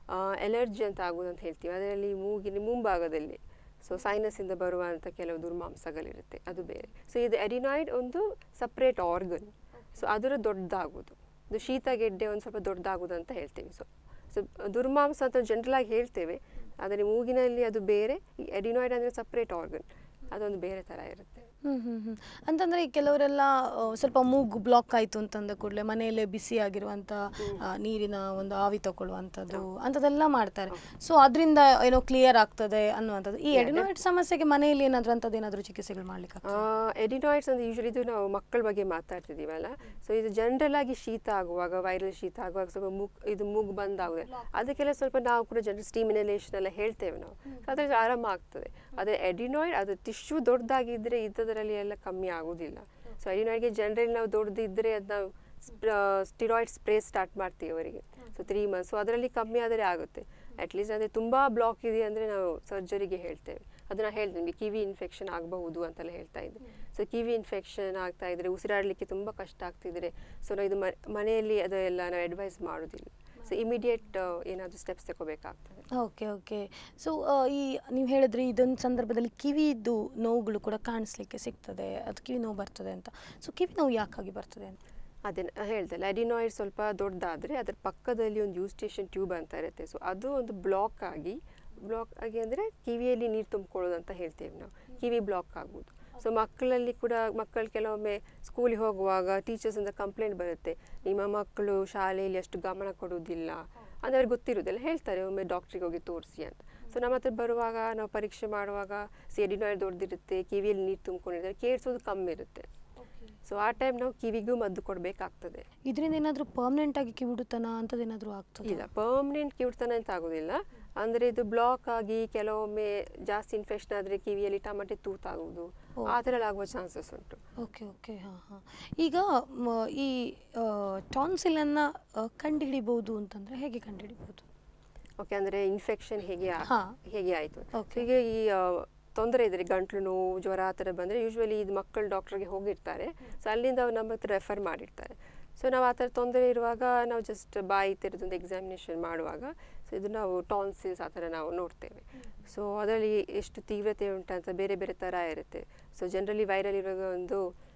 ಎಲರ್ಜಿ ಅಂತ ಆಗೋದು ಅಂತ ಹೇಳ್ತೀವಿ ಅದರಲ್ಲಿ ಮೂಗಿನ ಮುಂಭಾಗದಲ್ಲಿ ಸೊ ಸೈನಸ್ಸಿಂದ ಬರುವಂಥ ಕೆಲವು ದುರ್ಮಾಂಸಗಳಿರುತ್ತೆ ಅದು ಬೇರೆ ಸೊ ಇದು ಎಡಿನಾಯ್ಡ್ ಒಂದು ಸಪ್ರೇಟ್ ಆರ್ಗನ್ ಸೊ ಅದರ ದೊಡ್ಡದಾಗೋದು ಇದು ಶೀತ ಗೆಡ್ಡೆ ಒಂದು ಸ್ವಲ್ಪ ದೊಡ್ಡದಾಗೋದು ಅಂತ ಹೇಳ್ತೀವಿ ಸೊ ಸೊ ದುರ್ಮಾಂಸ ಅಂತ ಜನರಲ್ ಆಗಿ ಹೇಳ್ತೇವೆ ಆದರೆ ಮೂಗಿನಲ್ಲಿ ಅದು ಬೇರೆ ಈ ಎಡಿನಾಯ್ಡ್ ಅಂದರೆ ಸಪ್ರೇಟ್ ಆರ್ಗನ್ ಅದೊಂದು ಬೇರೆ ಥರ ಇರುತ್ತೆ ಹ್ಮ್ ಹ್ಮ್ ಹ್ಮ್ ಅಂತಂದ್ರೆ ಈ ಕೆಲವರೆಲ್ಲ ಆ, ಸ್ವಲ್ಪ ಮೂಗು ಬ್ಲಾಕ್ ಆಯ್ತು ಅಂತಂದ ಕೂಡಲೇ ಮನೆಯಲ್ಲೇ ಬಿಸಿ ಆಗಿರುವಂತ ಆ, ನೀರಿನ ಒಂದು ಆವಿ ತಗೊಳ್ಳುವಂಥದ್ದು ಅಂಥದ್ದೆಲ್ಲ ಮಾಡ್ತಾರೆ ಸೊ ಅದರಿಂದ ಏನೋ ಕ್ಲಿಯರ್ ಆಗ್ತದೆ ಅನ್ನುವಂಥದ್ದು ಈ ಎಡಿನಾಯ್ಡ್ ಸಮಸ್ಯೆಗೆ ಮನೆಯಲ್ಲಿ ಏನಾದ್ರೂ ಅಂಥದ್ದು ಏನಾದ್ರೂ ಚಿಕಿತ್ಸೆಗಳು ಮಾಡ್ಲಿಕ್ಕೆ ಎಡಿನಾಯ್ಡ್ಸ್ ಅಂದ್ರೆ ಯೂಶಲಿ ಇದು ನಾವು ಮಕ್ಕಳ ಬಗ್ಗೆ ಮಾತಾಡ್ತಿದ್ದೀವಲ್ಲ ಸೊ ಇದು ಜನರಲ್ ಆಗಿ ಶೀತ ಆಗುವಾಗ ವೈರಲ್ ಶೀತ ಆಗುವಾಗ ಸ್ವಲ್ಪ ಮೂಗ್ ಇದು ಮೂಗು ಬಂದಾಗುತ್ತೆ ಅದಕ್ಕೆಲ್ಲ ಸ್ವಲ್ಪ ನಾವು ಕೂಡ ಜನರಲ್ ಸ್ಟೀಮ್ ಇನಲೇಷನ್ ಎಲ್ಲ ಹೇಳ್ತೇವೆ ನಾವು ಅದ್ರಲ್ಲಿ ಆರಾಮ ಆಗ್ತದೆ ಆದರೆ ಎಡಿನಾಯ್ಡ್ ಅದು ಟಿಶ್ಯೂ ದೊಡ್ಡದಾಗಿದ್ದರೆ ಇದ್ದದರಲ್ಲಿ ಎಲ್ಲ ಕಮ್ಮಿ ಆಗೋದಿಲ್ಲ ಸೊ ಎಡಿನಾಯ್ಡ್ಗೆ ಜನರಲ್ ನಾವು ದೊಡ್ಡದಿದ್ದರೆ ಅದು ನಾವು ಸ್ಟಿರಾಯ್ಡ್ ಸ್ಪ್ರೇ ಸ್ಟಾರ್ಟ್ ಮಾಡ್ತೀವಿ ಅವರಿಗೆ ಸೊ ತ್ರೀ ಮಂತ್ಸ್ ಸೊ ಅದರಲ್ಲಿ ಕಮ್ಮಿ ಆದರೆ ಆಗುತ್ತೆ ಅಟ್ಲೀಸ್ಟ್ ಅಂದರೆ ತುಂಬ ಬ್ಲಾಕ್ ಇದೆ ಅಂದರೆ ನಾವು ಸರ್ಜರಿಗೆ ಹೇಳ್ತೇವೆ ಅದನ್ನ ಹೇಳ್ತೀನಿ ಕಿವಿ ಇನ್ಫೆಕ್ಷನ್ ಆಗಬಹುದು ಅಂತೆಲ್ಲ ಹೇಳ್ತಾ ಇದ್ದೆ ಸೊ ಕಿವಿ ಇನ್ಫೆಕ್ಷನ್ ಆಗ್ತಾ ಇದ್ರೆ ಉಸಿರಾಡಲಿಕ್ಕೆ ತುಂಬ ಕಷ್ಟ ಆಗ್ತಿದ್ರೆ ಸೊ ನಾವು ಇದು ಮ- ಮನೆಯಲ್ಲಿ ಅದೆಲ್ಲ ನಾವು ಅಡ್ವೈಸ್ ಮಾಡೋದಿಲ್ಲ ಸೊ ಇಮಿಡಿಯೇಟ್ ಏನಾದರೂ ಸ್ಟೆಪ್ಸ್ ತಗೋಬೇಕಾಗ್ತದೆ ಓಕೆ ಓಕೆ ಸೊ ಈ ನೀವು ಹೇಳಿದ್ರಿ ಇದೊಂದು ಸಂದರ್ಭದಲ್ಲಿ ಕಿವಿದು ನೋವುಗಳು ಕೂಡ ಕಾಣಿಸ್ಲಿಕ್ಕೆ ಸಿಗ್ತದೆ ಅದು ಕಿವಿ ನೋವು ಬರ್ತದೆ ಅಂತ ಸೊ ಕಿವಿ ನೋವು ಯಾಕಾಗಿ ಬರ್ತದೆ ಅಂತ ಅದೇ ಹೇಳ್ದೆ ಲ್ಯಾಡಿನಾಯ್ಡ್ ಸ್ವಲ್ಪ ದೊಡ್ಡದಾದರೆ ಅದರ ಪಕ್ಕದಲ್ಲಿ ಒಂದು ಯೂಸ್ಟೇಷನ್ ಟ್ಯೂಬ್ ಅಂತ ಇರುತ್ತೆ ಸೊ ಅದು ಒಂದು ಬ್ಲಾಕ್ ಆಗಿ ಬ್ಲಾಕ್ ಆಗಿ ಅಂದರೆ ಕಿವಿಯಲ್ಲಿ ನೀರು ತುಂಬಿಕೊಳ್ಳೋದು ಅಂತ ಹೇಳ್ತೇವೆ ನಾವು ಕಿವಿ ಬ್ಲಾಕ್ ಆಗೋದು ಸೊ ಮಕ್ಕಳಲ್ಲಿ ಕೂಡ ಮಕ್ಕಳು ಕೆಲವೊಮ್ಮೆ ಸ್ಕೂಲಿಗೆ ಹೋಗುವಾಗ ಟೀಚರ್ಸಿಂದ ಕಂಪ್ಲೇಂಟ್ ಬರುತ್ತೆ ನಿಮ್ಮ ಮಕ್ಕಳು ಶಾಲೆಯಲ್ಲಿ ಅಷ್ಟು ಗಮನ ಕೊಡೋದಿಲ್ಲ ಅಂದರೆ ಅವ್ರಿಗೆ ಗೊತ್ತಿರೋದಿಲ್ಲ ಹೇಳ್ತಾರೆ ಒಮ್ಮೆ ಡಾಕ್ಟ್ರಿಗೆ ಹೋಗಿ ತೋರಿಸಿ ಅಂತ ಸೊ ನಮ್ಮ ಹತ್ರ ಬರುವಾಗ ನಾವು ಪರೀಕ್ಷೆ ಮಾಡುವಾಗ ಸಿಡಿನಾಯ್ಡ್ ದೊಡ್ಡದಿರುತ್ತೆ ಕಿವಿಯಲ್ಲಿ ನೀರು ತುಂಬಿಕೊಂಡಿರ್ತಾರೆ ಕೇಳಿಸೋದು ಕಮ್ಮಿ ಇರುತ್ತೆ ಸೊ ಆ ಟೈಮ್ ನಾವು ಕಿವಿಗೂ ಮದ್ದು ಕೊಡಬೇಕಾಗ್ತದೆ ಇದರಿಂದ ಏನಾದರೂ ಪರ್ಮನೆಂಟ್ ಆಗಿ ಕಿವಿಡುತನ ಅಂಥದ್ದು ಏನಾದರೂ ಆಗ್ತದೆ ಇಲ್ಲ ಪರ್ಮನೆಂಟ್ ಕಿವುಡ್ತಾನೆ ಅಂತ ಆಗೋದಿಲ್ಲ ಅಂದರೆ ಇದು ಬ್ಲಾಕ್ ಆಗಿ ಕೆಲವೊಮ್ಮೆ ಜಾಸ್ತಿ ಇನ್ಫೆಕ್ಷನ್ ಆದರೆ ಕಿವಿಯಲ್ಲಿ ಟಮಾಟೆ ತೂತಾಗುವುದು ಓ. ಆ ಥರ ಎಲ್ಲ ಆಗುವ ಚಾನ್ಸಸ್ ಉಂಟು ಓಕೆ ಓಕೆ ಹಾಂ ಹಾಂ ಈಗ ಮ, ಈ ಟಾನ್ಸಿಲನ್ನು ಕಂಡುಹಿಡಿಬೋದು ಅಂತಂದರೆ ಹೇಗೆ ಕಂಡುಹಿಡಿಬೋದು ಓಕೆ ಅಂದರೆ ಇನ್ಫೆಕ್ಷನ್ ಹೇಗೆ ಆ- ಹಾ. ಹೇಗೆ ಆಯಿತು Okay. ಹೀಗೆ ಈ ಆ, ತೊಂದರೆ ಇದ್ರೆ ಗಂಟ್ಲು ನೋವು ಜ್ವರ ಆ ಥರ ಬಂದರೆ ಯೂಶ್ವಲಿ ಇದು ಮಕ್ಕಳು ಡಾಕ್ಟ್ರಿಗೆ ಹೋಗಿರ್ತಾರೆ ಸೊ ಅಲ್ಲಿಂದ ಅವ್ರು ನಮ್ಮ ಹತ್ರ ರೆಫರ್ ಮಾಡಿರ್ತಾರೆ ಸೊ ನಾವು ಆ ಥರ ತೊಂದರೆ ಇರುವಾಗ ನಾವು ಜಸ್ಟ್ ಬಾಯಿ ತೆರೆದೊಂದು ಎಕ್ಸಾಮಿನೇಷನ್ ಮಾಡುವಾಗ ಸೊ ಇದು ನಾವು ಟಾನ್ಸಿಲ್ಸ್ ಆ ಥರ ನಾವು ನೋಡ್ತೇವೆ ಸೊ ಅದರಲ್ಲಿ ಎಷ್ಟು ತೀವ್ರತೆ ಉಂಟಂತ ಬೇರೆ ಬೇರೆ ಥರ ಇರುತ್ತೆ ಸೊ ಜನರಲಿ ವೈರಲ್ ಇರುವಾಗ ಒಂದು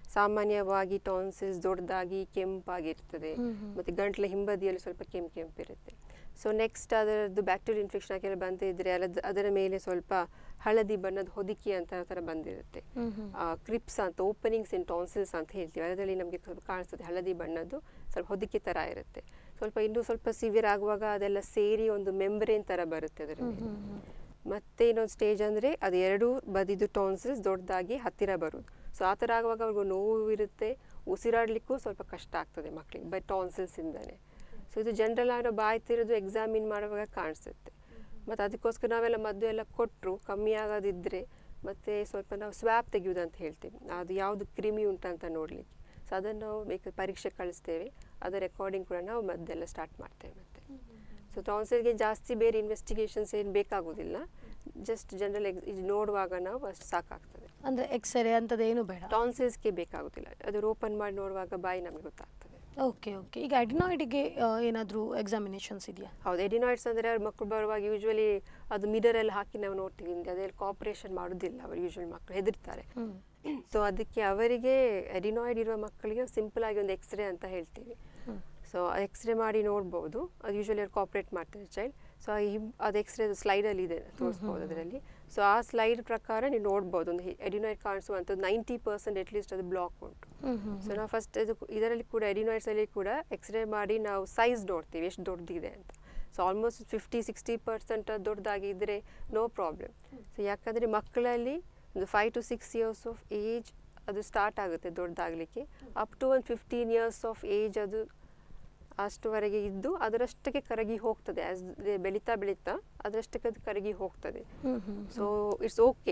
ಸಾಮಾನ್ಯವಾಗಿ ಟಾನ್ಸಿಲ್ಸ್ ದೊಡ್ಡದಾಗಿ ಕೆಂಪಾಗಿರ್ತದೆ ಹ್ಮ್ ಹ್ಮ್. ಮತ್ತು ಗಂಟ್ಲ ಹಿಂಬದಿಯಲ್ಲಿ ಸ್ವಲ್ಪ ಕೆಂಪು ಕೆಂಪಿರುತ್ತೆ ಸೊ ನೆಕ್ಸ್ಟ್ ಅದರದ್ದು ಬ್ಯಾಕ್ಟೀರಿಯಲ್ ಇನ್ಫೆಕ್ಷನ್ ಆಗಿ ಬಂದಿದ್ರೆ ಅದರ ಅದರ ಮೇಲೆ ಸ್ವಲ್ಪ ಹಳದಿ ಬಣ್ಣದ ಹೊದಿಕೆ ಅಂತ ಥರ ಬಂದಿರುತ್ತೆ ಹ್ಮ್ ಹ್ಮ್. ಕ್ರಿಪ್ಸ್ ಅಂತ ಓಪನಿಂಗ್ಸ್ ಇನ್ ಟಾನ್ಸಿಲ್ಸ್ ಅಂತ ಹೇಳ್ತೀವಿ ಅದರಲ್ಲಿ ನಮಗೆ ಸ್ವಲ್ಪ ಕಾಣಿಸ್ತದೆ ಹಳದಿ ಬಣ್ಣದ್ದು ಸ್ವಲ್ಪ ಹೊದಿಕೆ ಥರ ಇರುತ್ತೆ ಸ್ವಲ್ಪ ಇನ್ನೂ ಸ್ವಲ್ಪ ಸಿವಿಯರ್ ಆಗುವಾಗ ಅದೆಲ್ಲ ಸೇರಿ ಒಂದು ಮೆಂಬ್ರೇನ್ ಥರ ಬರುತ್ತೆ ಅದರ ಹ್ಮ್ ಮೇಲೆ ಹ್ಮ್ ಹ್ಮ್. ಮತ್ತೆ ಇನ್ನೊಂದು ಸ್ಟೇಜ್ ಅಂದರೆ ಅದು ಎರಡು ಬದಿದು ಟಾನ್ಸಿಲ್ಸ್ ದೊಡ್ಡದಾಗಿ ಹತ್ತಿರ ಬರೋದು ಸೊ ಆ ಥರ ಆಗುವಾಗ ಅವ್ರಿಗೂ ನೋವು ಇರುತ್ತೆ ಉಸಿರಾಡಲಿಕ್ಕೂ ಸ್ವಲ್ಪ ಕಷ್ಟ ಆಗ್ತದೆ ಮಕ್ಕಳಿಗೆ ಬೈ ಟಾನ್ಸಿಲ್ಸಿಂದನೇ ಸೊ ಇದು ಜನರಲ್ ಆಗಿ ನಾವು ಬಾಯಿ ತಿರೋದು ಎಕ್ಸಾಮಿನ್ ಮಾಡುವಾಗ ಕಾಣಿಸುತ್ತೆ ಮತ್ತು ಅದಕ್ಕೋಸ್ಕರ ನಾವೆಲ್ಲ ಮದ್ದು ಎಲ್ಲ ಕೊಟ್ಟರು ಕಮ್ಮಿ ಆಗೋದಿದ್ದರೆ ಮತ್ತು ಸ್ವಲ್ಪ ನಾವು ಸ್ವ್ಯಾಬ್ ತೆಗೆಯೋದು ಅಂತ ಹೇಳ್ತೀವಿ ಅದು ಯಾವುದು ಕ್ರಿಮಿ ಉಂಟಂತ ನೋಡಲಿಕ್ಕೆ ಸೊ ಅದನ್ನು ನಾವು ಬೇಕಾದ ಪರೀಕ್ಷೆ ಕಳಿಸ್ತೇವೆ ಅದರ ರೆಕಾರ್ಡಿಂಗ್ ಕೂಡ ನಾವು ಮದ್ದೆಲ್ಲ ಸ್ಟಾರ್ಟ್ ಮಾಡ್ತೇವೆ ಮತ್ತೆ ಸೊ ಟಾನ್ಸಿಲ್ಗೆ ಜಾಸ್ತಿ ಬೇರೆ ಇನ್ವೆಸ್ಟಿಗೇಷನ್ಸ್ ಏನು ಬೇಕಾಗೋದಿಲ್ಲ ಜಸ್ಟ್ ಜನರಲ್ ಎಕ್ಸ್ ಇದು ನೋಡುವಾಗ ನಾವು ಅಷ್ಟು ಸಾಕಾಗ್ತದೆ ಅಂದ್ರೆ ಎಕ್ಸ್ರೇ ಅಂತದ್ದು ಏನು ಬೇಡ ಟಾನ್ಸಿಲ್ಸ್ಗೆ ಬೇಕಾಗೋದಿಲ್ಲ ಅದು ಓಪನ್ ಮಾಡಿ ನೋಡುವಾಗ ಬಾಯಿ ನಮಗೆ ಗೊತ್ತಾಗ್ತದೆ ಓಕೆ ಓಕೆ ಈಗ ಅಡಿನಾಯ್ಡ್ಗೆ ಏನಾದರೂ ಎಕ್ಸಾಮಿನೇಷನ್ಸ್ ಇದೆಯಾ ಹೌದು ಎಡಿನಾಯ್ಡ್ಸ್ ಅಂದರೆ ಅವ್ರ ಮಕ್ಕಳು ಬರುವಾಗ ಯೂಶ್ವಲಿ ಅದು ಮಿರರಲ್ಲಿ ಹಾಕಿ ನಾವು ನೋಡ್ತೀವಿ ಹಿಂದೆ ಅದರಲ್ಲಿ ಕಾಪ್ರೇಷನ್ ಮಾಡೋದಿಲ್ಲ ಅವರು ಯೂಶ್ವಲಿ ಮಕ್ಕಳು ಹೆದರ್ತಾರೆ ಹ್ಮ್ ಸೊ ಅದಕ್ಕೆ ಅವರಿಗೆ ಎಡಿನಾಯ್ಡ್ ಇರುವ ಮಕ್ಕಳಿಗೆ ಸಿಂಪಲ್ ಆಗಿ ಒಂದು ಎಕ್ಸ್ರೇ ಅಂತ ಹೇಳ್ತೀವಿ ಹ್ಮ್. ಸೊ ಎಕ್ಸ್ರೇ ಮಾಡಿ ನೋಡ್ಬೋದು ಅದು ಯೂಶ್ವಲಿ ಅವ್ರು ಕಾಪ್ರೇಟ್ ಮಾಡ್ತಾರೆ ಚೈಲ್ಡ್ ಸೊ ಅದು ಎಕ್ಸ್ರೇ ಸ್ಲೈಡಲ್ಲಿ ಇದೆ ತೋರಿಸ್ಬೋದು ಅದರಲ್ಲಿ ಸೊ ಆ ಸ್ಲೈಡ್ ಪ್ರಕಾರ ನೀವು ನೋಡ್ಬೋದು ಒಂದು ಎಡಿನಾಯ್ಡ್ ಕಾಣಿಸುವಂಥದ್ದು ನೈಂಟಿ ಪರ್ಸೆಂಟ್ ಅಟ್ಲೀಸ್ಟ್ ಅದು ಬ್ಲಾಕ್ ಉಂಟು ಹ್ಮ್ ಹ್ಮ್ ಸೊ ನಾವು ಫಸ್ಟ್ ಇದು ಇದರಲ್ಲಿ ಕೂಡ ಎಡಿನಾಯ್ಡ್ಸಲ್ಲಿ ಕೂಡ ಎಕ್ಸ್ರೇ ಮಾಡಿ ನಾವು ಸೈಜ್ ನೋಡ್ತೀವಿ ಎಷ್ಟು ದೊಡ್ಡದಿದೆ ಅಂತ so almost fifty sixty percent ದೊಡ್ಡದಾಗಿದ್ದರೆ ನೋ ಪ್ರಾಬ್ಲಮ್ ಸೊ ಯಾಕಂದರೆ ಮಕ್ಕಳಲ್ಲಿ ಒಂದು five to six years of age ಅದು ಸ್ಟಾರ್ಟ್ ಆಗುತ್ತೆ ದೊಡ್ಡದಾಗಲಿಕ್ಕೆ ಅಪ್ ಟು ಒಂದು ಫಿಫ್ಟೀನ್ ಇಯರ್ಸ್ ಆಫ್ ಏಜ್ ಅದು ಅಷ್ಟುವರೆಗೆ ಇದ್ದು ಅದರಷ್ಟಕ್ಕೆ ಕರಗಿ ಹೋಗ್ತದೆ ಆಸ್ ಬೆಳೀತಾ ಬೆಳೀತಾ ಅದರಷ್ಟಕ್ಕೆ ಅದು ಕರಗಿ ಹೋಗ್ತದೆ hmm hmm so it's okay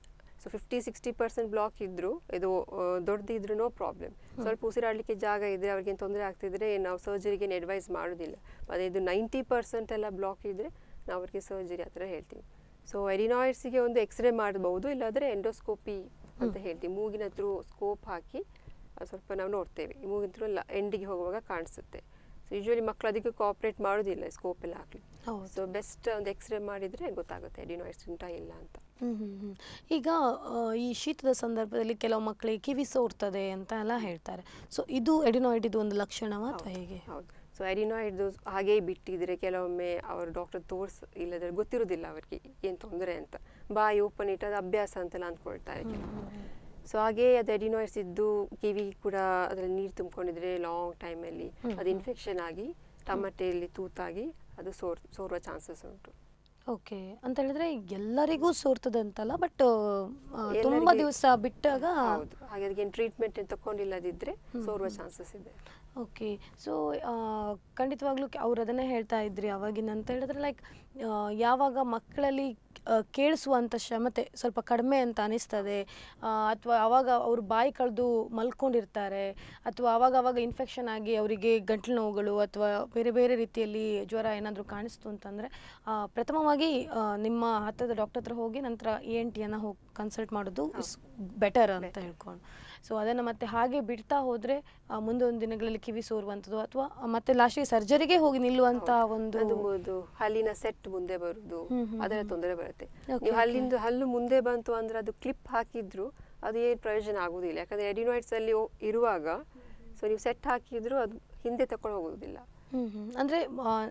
so fifty sixty percent block ಇದ್ದರೂ ಇದು ದೊಡ್ಡದಿದ್ರು ನೋ ಪ್ರಾಬ್ಲಮ್ ಸ್ವಲ್ಪ ಉಸಿರಾಡಲಿಕ್ಕೆ ಜಾಗ ಇದ್ದರೆ ಅವ್ರಿಗೇನು ತೊಂದರೆ ಆಗ್ತಿದ್ರೆ ನಾವು ಸರ್ಜರಿಗೆ ಅಡ್ವೈಸ್ ಮಾಡೋದಿಲ್ಲ ಅದೇ ಇದು ನೈಂಟಿ ಪರ್ಸೆಂಟ್ ಎಲ್ಲ ಬ್ಲಾಕ್ ಇದ್ದರೆ ನಾವು ಅವ್ರಿಗೆ ಸರ್ಜರಿ ಆ ಥರ ಹೇಳ್ತೀವಿ ಸೊ ಎರಿನಾಯ್ಡ್ಸಿಗೆ ಒಂದು ಎಕ್ಸ್ರೇ ಮಾಡ್ಬೋದು ಇಲ್ಲಾಂದರೆ ಎಂಡೋಸ್ಕೋಪಿ ಅಂತ ಹೇಳ್ತೀವಿ ಮೂಗಿನ ಥ್ರೂ ಸ್ಕೋಪ್ ಹಾಕಿ ಅದು ಸ್ವಲ್ಪ ನಾವು ನೋಡ್ತೇವೆ ಈ ಮೂಗಿನ ಥ್ರೂ ಎಂಡಿಗೆ ಹೋಗುವಾಗ ಕಾಣಿಸುತ್ತೆ ಸೊ ಯೂಶ್ವಲಿ ಮಕ್ಕಳು ಅದಕ್ಕೆ ಕೋಆಪ್ರೇಟ್ ಮಾಡೋದಿಲ್ಲ ಸ್ಕೋಪ್ ಎಲ್ಲ ಹಾಕಲಿ ಹೌದು ಸೊ ಬೆಸ್ಟ್ ಒಂದು ಎಕ್ಸ್ರೇ ಮಾಡಿದರೆ ಗೊತ್ತಾಗುತ್ತೆ ಎಡಿನಾಯ್ಡ್ಸ್ ಉಂಟಾ ಇಲ್ಲ ಅಂತ ಹ್ಮ್ ಹ್ಮ್ ಹ್ಮ್. ಈಗ ಆ, ಈ ಶೀತದ ಸಂದರ್ಭದಲ್ಲಿ ಕೆಲವು ಮಕ್ಕಳಿಗೆ ಕಿವಿ ಸೋರ್ತದೆ ಅಂತ ಎಲ್ಲ ಹೇಳ್ತಾರೆ ಸೊ ಇದು ಎಡಿನಾಯ್ಡ್ ಇದು ಒಂದು ಲಕ್ಷಣವಾ ಅಥವಾ ಹೇಗೆ ಹೌದು ಸೊ ಎಡಿನಾಯ್ಡ್ದು ಹಾಗೇ ಬಿಟ್ಟಿದ್ರೆ ಕೆಲವೊಮ್ಮೆ ಅವರು ಡಾಕ್ಟರ್ ತೋರ್ಸ್ ಇಲ್ಲದ್ರೆ ಗೊತ್ತಿರೋದಿಲ್ಲ ಅವರಿಗೆ ಏನು ತೊಂದರೆ ಅಂತ ಬಾಯಿ ಓಪನ್ ಇಟ್ಟು ಅದು ಅಭ್ಯಾಸ ಅಂತೆಲ್ಲ ಅಂದ್ಕೊಳ್ತಾರೆ ಕೆಲವು ಸೊ ಹಾಗೇ ಅದು ಎಡಿನಾಯ್ಡ್ಸ್ ಇದ್ದು ಕಿವಿ ಕೂಡ ಅದರಲ್ಲಿ ನೀರು ತುಂಬಿಕೊಂಡಿದ್ರೆ ಲಾಂಗ್ ಟೈಮಲ್ಲಿ ಅದು ಇನ್ಫೆಕ್ಷನ್ ಆಗಿ ಟಮಟೆಯಲ್ಲಿ ತೂತಾಗಿ ಅದು ಸೋರ್ ಸೋರುವ ಚಾನ್ಸಸ್ ಉಂಟು ಓಕೆ ಅಂತ ಹೇಳಿದ್ರೆ ಎಲ್ಲರಿಗೂ ಸೋರ್ತದೆ ಅಂತಲ್ಲ ಬಟ್ ತುಂಬಾ ಎಲ್ಲರಿಗೆ- ದಿವಸ ಬಿಟ್ಟಾಗ ಹೌದು ಹಾಗೆ ಅದಕ್ಕೆ ಟ್ರೀಟ್ಮೆಂಟ್ ಏನು ತಗೊಂಡಿಲ್ಲದಿದ್ದರೆ ಸೋರುವ ಚಾನ್ಸಸ್ ಇದೆ ಓಕೆ ಸೊ ಖಂಡಿತವಾಗ್ಲೂ ಅವ್ರು ಅದನ್ನೇ ಹೇಳ್ತಾ ಇದ್ರಿ ಅವಾಗಿನ ಅಂತ ಹೇಳಿದ್ರೆ ಲೈಕ್ ಯಾವಾಗ ಮಕ್ಕಳಲ್ಲಿ ಆ, ಕೇಳಿಸುವಂಥ ಕ್ಷಮತೆ ಸ್ವಲ್ಪ ಕಡಿಮೆ ಅಂತ ಅನಿಸ್ತದೆ ಅಥವಾ ಆವಾಗ ಅವರು ಬಾಯಿ ಕಳೆದು ಮಲ್ಕೊಂಡಿರ್ತಾರೆ ಅಥವಾ ಆವಾಗ ಆವಾಗ ಇನ್ಫೆಕ್ಷನ್ ಆಗಿ ಅವರಿಗೆ ಗಂಟ್ಲು ನೋವುಗಳು ಅಥವಾ ಬೇರೆ ಬೇರೆ ರೀತಿಯಲ್ಲಿ ಜ್ವರ ಏನಾದರೂ ಕಾಣಿಸ್ತು ಅಂತಂದರೆ ಪ್ರಥಮವಾಗಿ ಆ, ನಿಮ್ಮ ಹತ್ತದ ಡಾಕ್ಟರ್ ಹತ್ರ ಹೋಗಿ ನಂತರ ಇ ಎನ್ ಟಿಯನ್ನು ಹೋಗಿ ಕನ್ಸಲ್ಟ್ ಮಾಡೋದು ಇಸ್ ಬೆಟರ್ ಅಂತ ಹೇಳ್ಕೊಂಡು ಸೊ ಅದನ್ನು ಮತ್ತೆ ಹಾಗೆ ಬಿಡ್ತಾ ಹೋದರೆ ಮುಂದೊಂದು ದಿನಗಳಲ್ಲಿ ಕಿವಿ ಸೋರುವಂಥದ್ದು ಅಥವಾ ಮತ್ತೆ ಲಾಸ್ಟಿಗೆ ಸರ್ಜರಿಗೆ ಹೋಗಿ ನಿಲ್ಲುವಂಥ ಒಂದು ಅದು ಒಂದು ಹಲ್ಲಿನ ಸೆಟ್ ಮುಂದೆ ಬರುದು ಹ್ಮ್, ಹ್ಮ್, ಅದರ ತೊಂದರೆ ಬರುತ್ತೆ Okay, ನೀವು ಹಲ್ಲಿಂದು ಹಲ್ಲು ಮುಂದೆ ಬಂತು ಅಂದ್ರೆ ಅದು ಕ್ಲಿಪ್ ಹಾಕಿದ್ರು ಅದು ಏನು ಪ್ರಯೋಜನ ಆಗುದಿಲ್ಲ ಯಾಕಂದ್ರೆ ಎಡಿನಾಯ್ಡ್ಸ್ ಅಲ್ಲಿ ಓ- ಇರುವಾಗ ಸೊ ನೀವು ಸೆಟ್ ಹಾಕಿದ್ರು ಅದು ಹಿಂದೆ ತಕೊಂಡು ಹೋಗುದಿಲ್ಲ ಹ್ಮ್ ಹ್ಮ್ ಅಂದ್ರೆ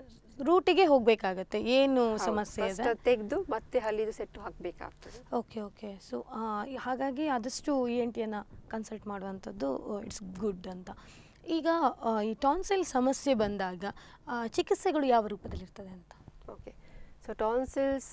ರೂಟಿಗೆ ಹೋಗ್ಬೇಕಾಗತ್ತೆ ಏನು ಸಮಸ್ಯೆ ಫಸ್ಟ್ ಇದೆ ಅದು ತೆಗೆದು ಮತ್ತೆ ಹಲ್ಲಿದು ಸೆಟ್ ಹಾಕ್ಬೇಕಾಗ್ತದೆ ಓಕೆ ಓಕೆ ಸೊ ಹಾಗಾಗಿ ಆದಷ್ಟು ಇ ಎನ್ ಟಿಯನ್ನು ಕನ್ಸಲ್ಟ್ ಮಾಡುವಂಥದ್ದು ಇಟ್ಸ್ ಗುಡ್ ಅಂತ ಈಗ ಆ, ಈ ಟಾನ್ಸಿಲ್ ಸಮಸ್ಯೆ ಬಂದಾಗ ಆ, ಚಿಕಿತ್ಸೆಗಳು ಯಾವ ರೂಪದಲ್ಲಿರ್ತದೆ ಅಂತ ಓಕೆ ಸೊ ಟಾನ್ಸಿಲ್ಸ್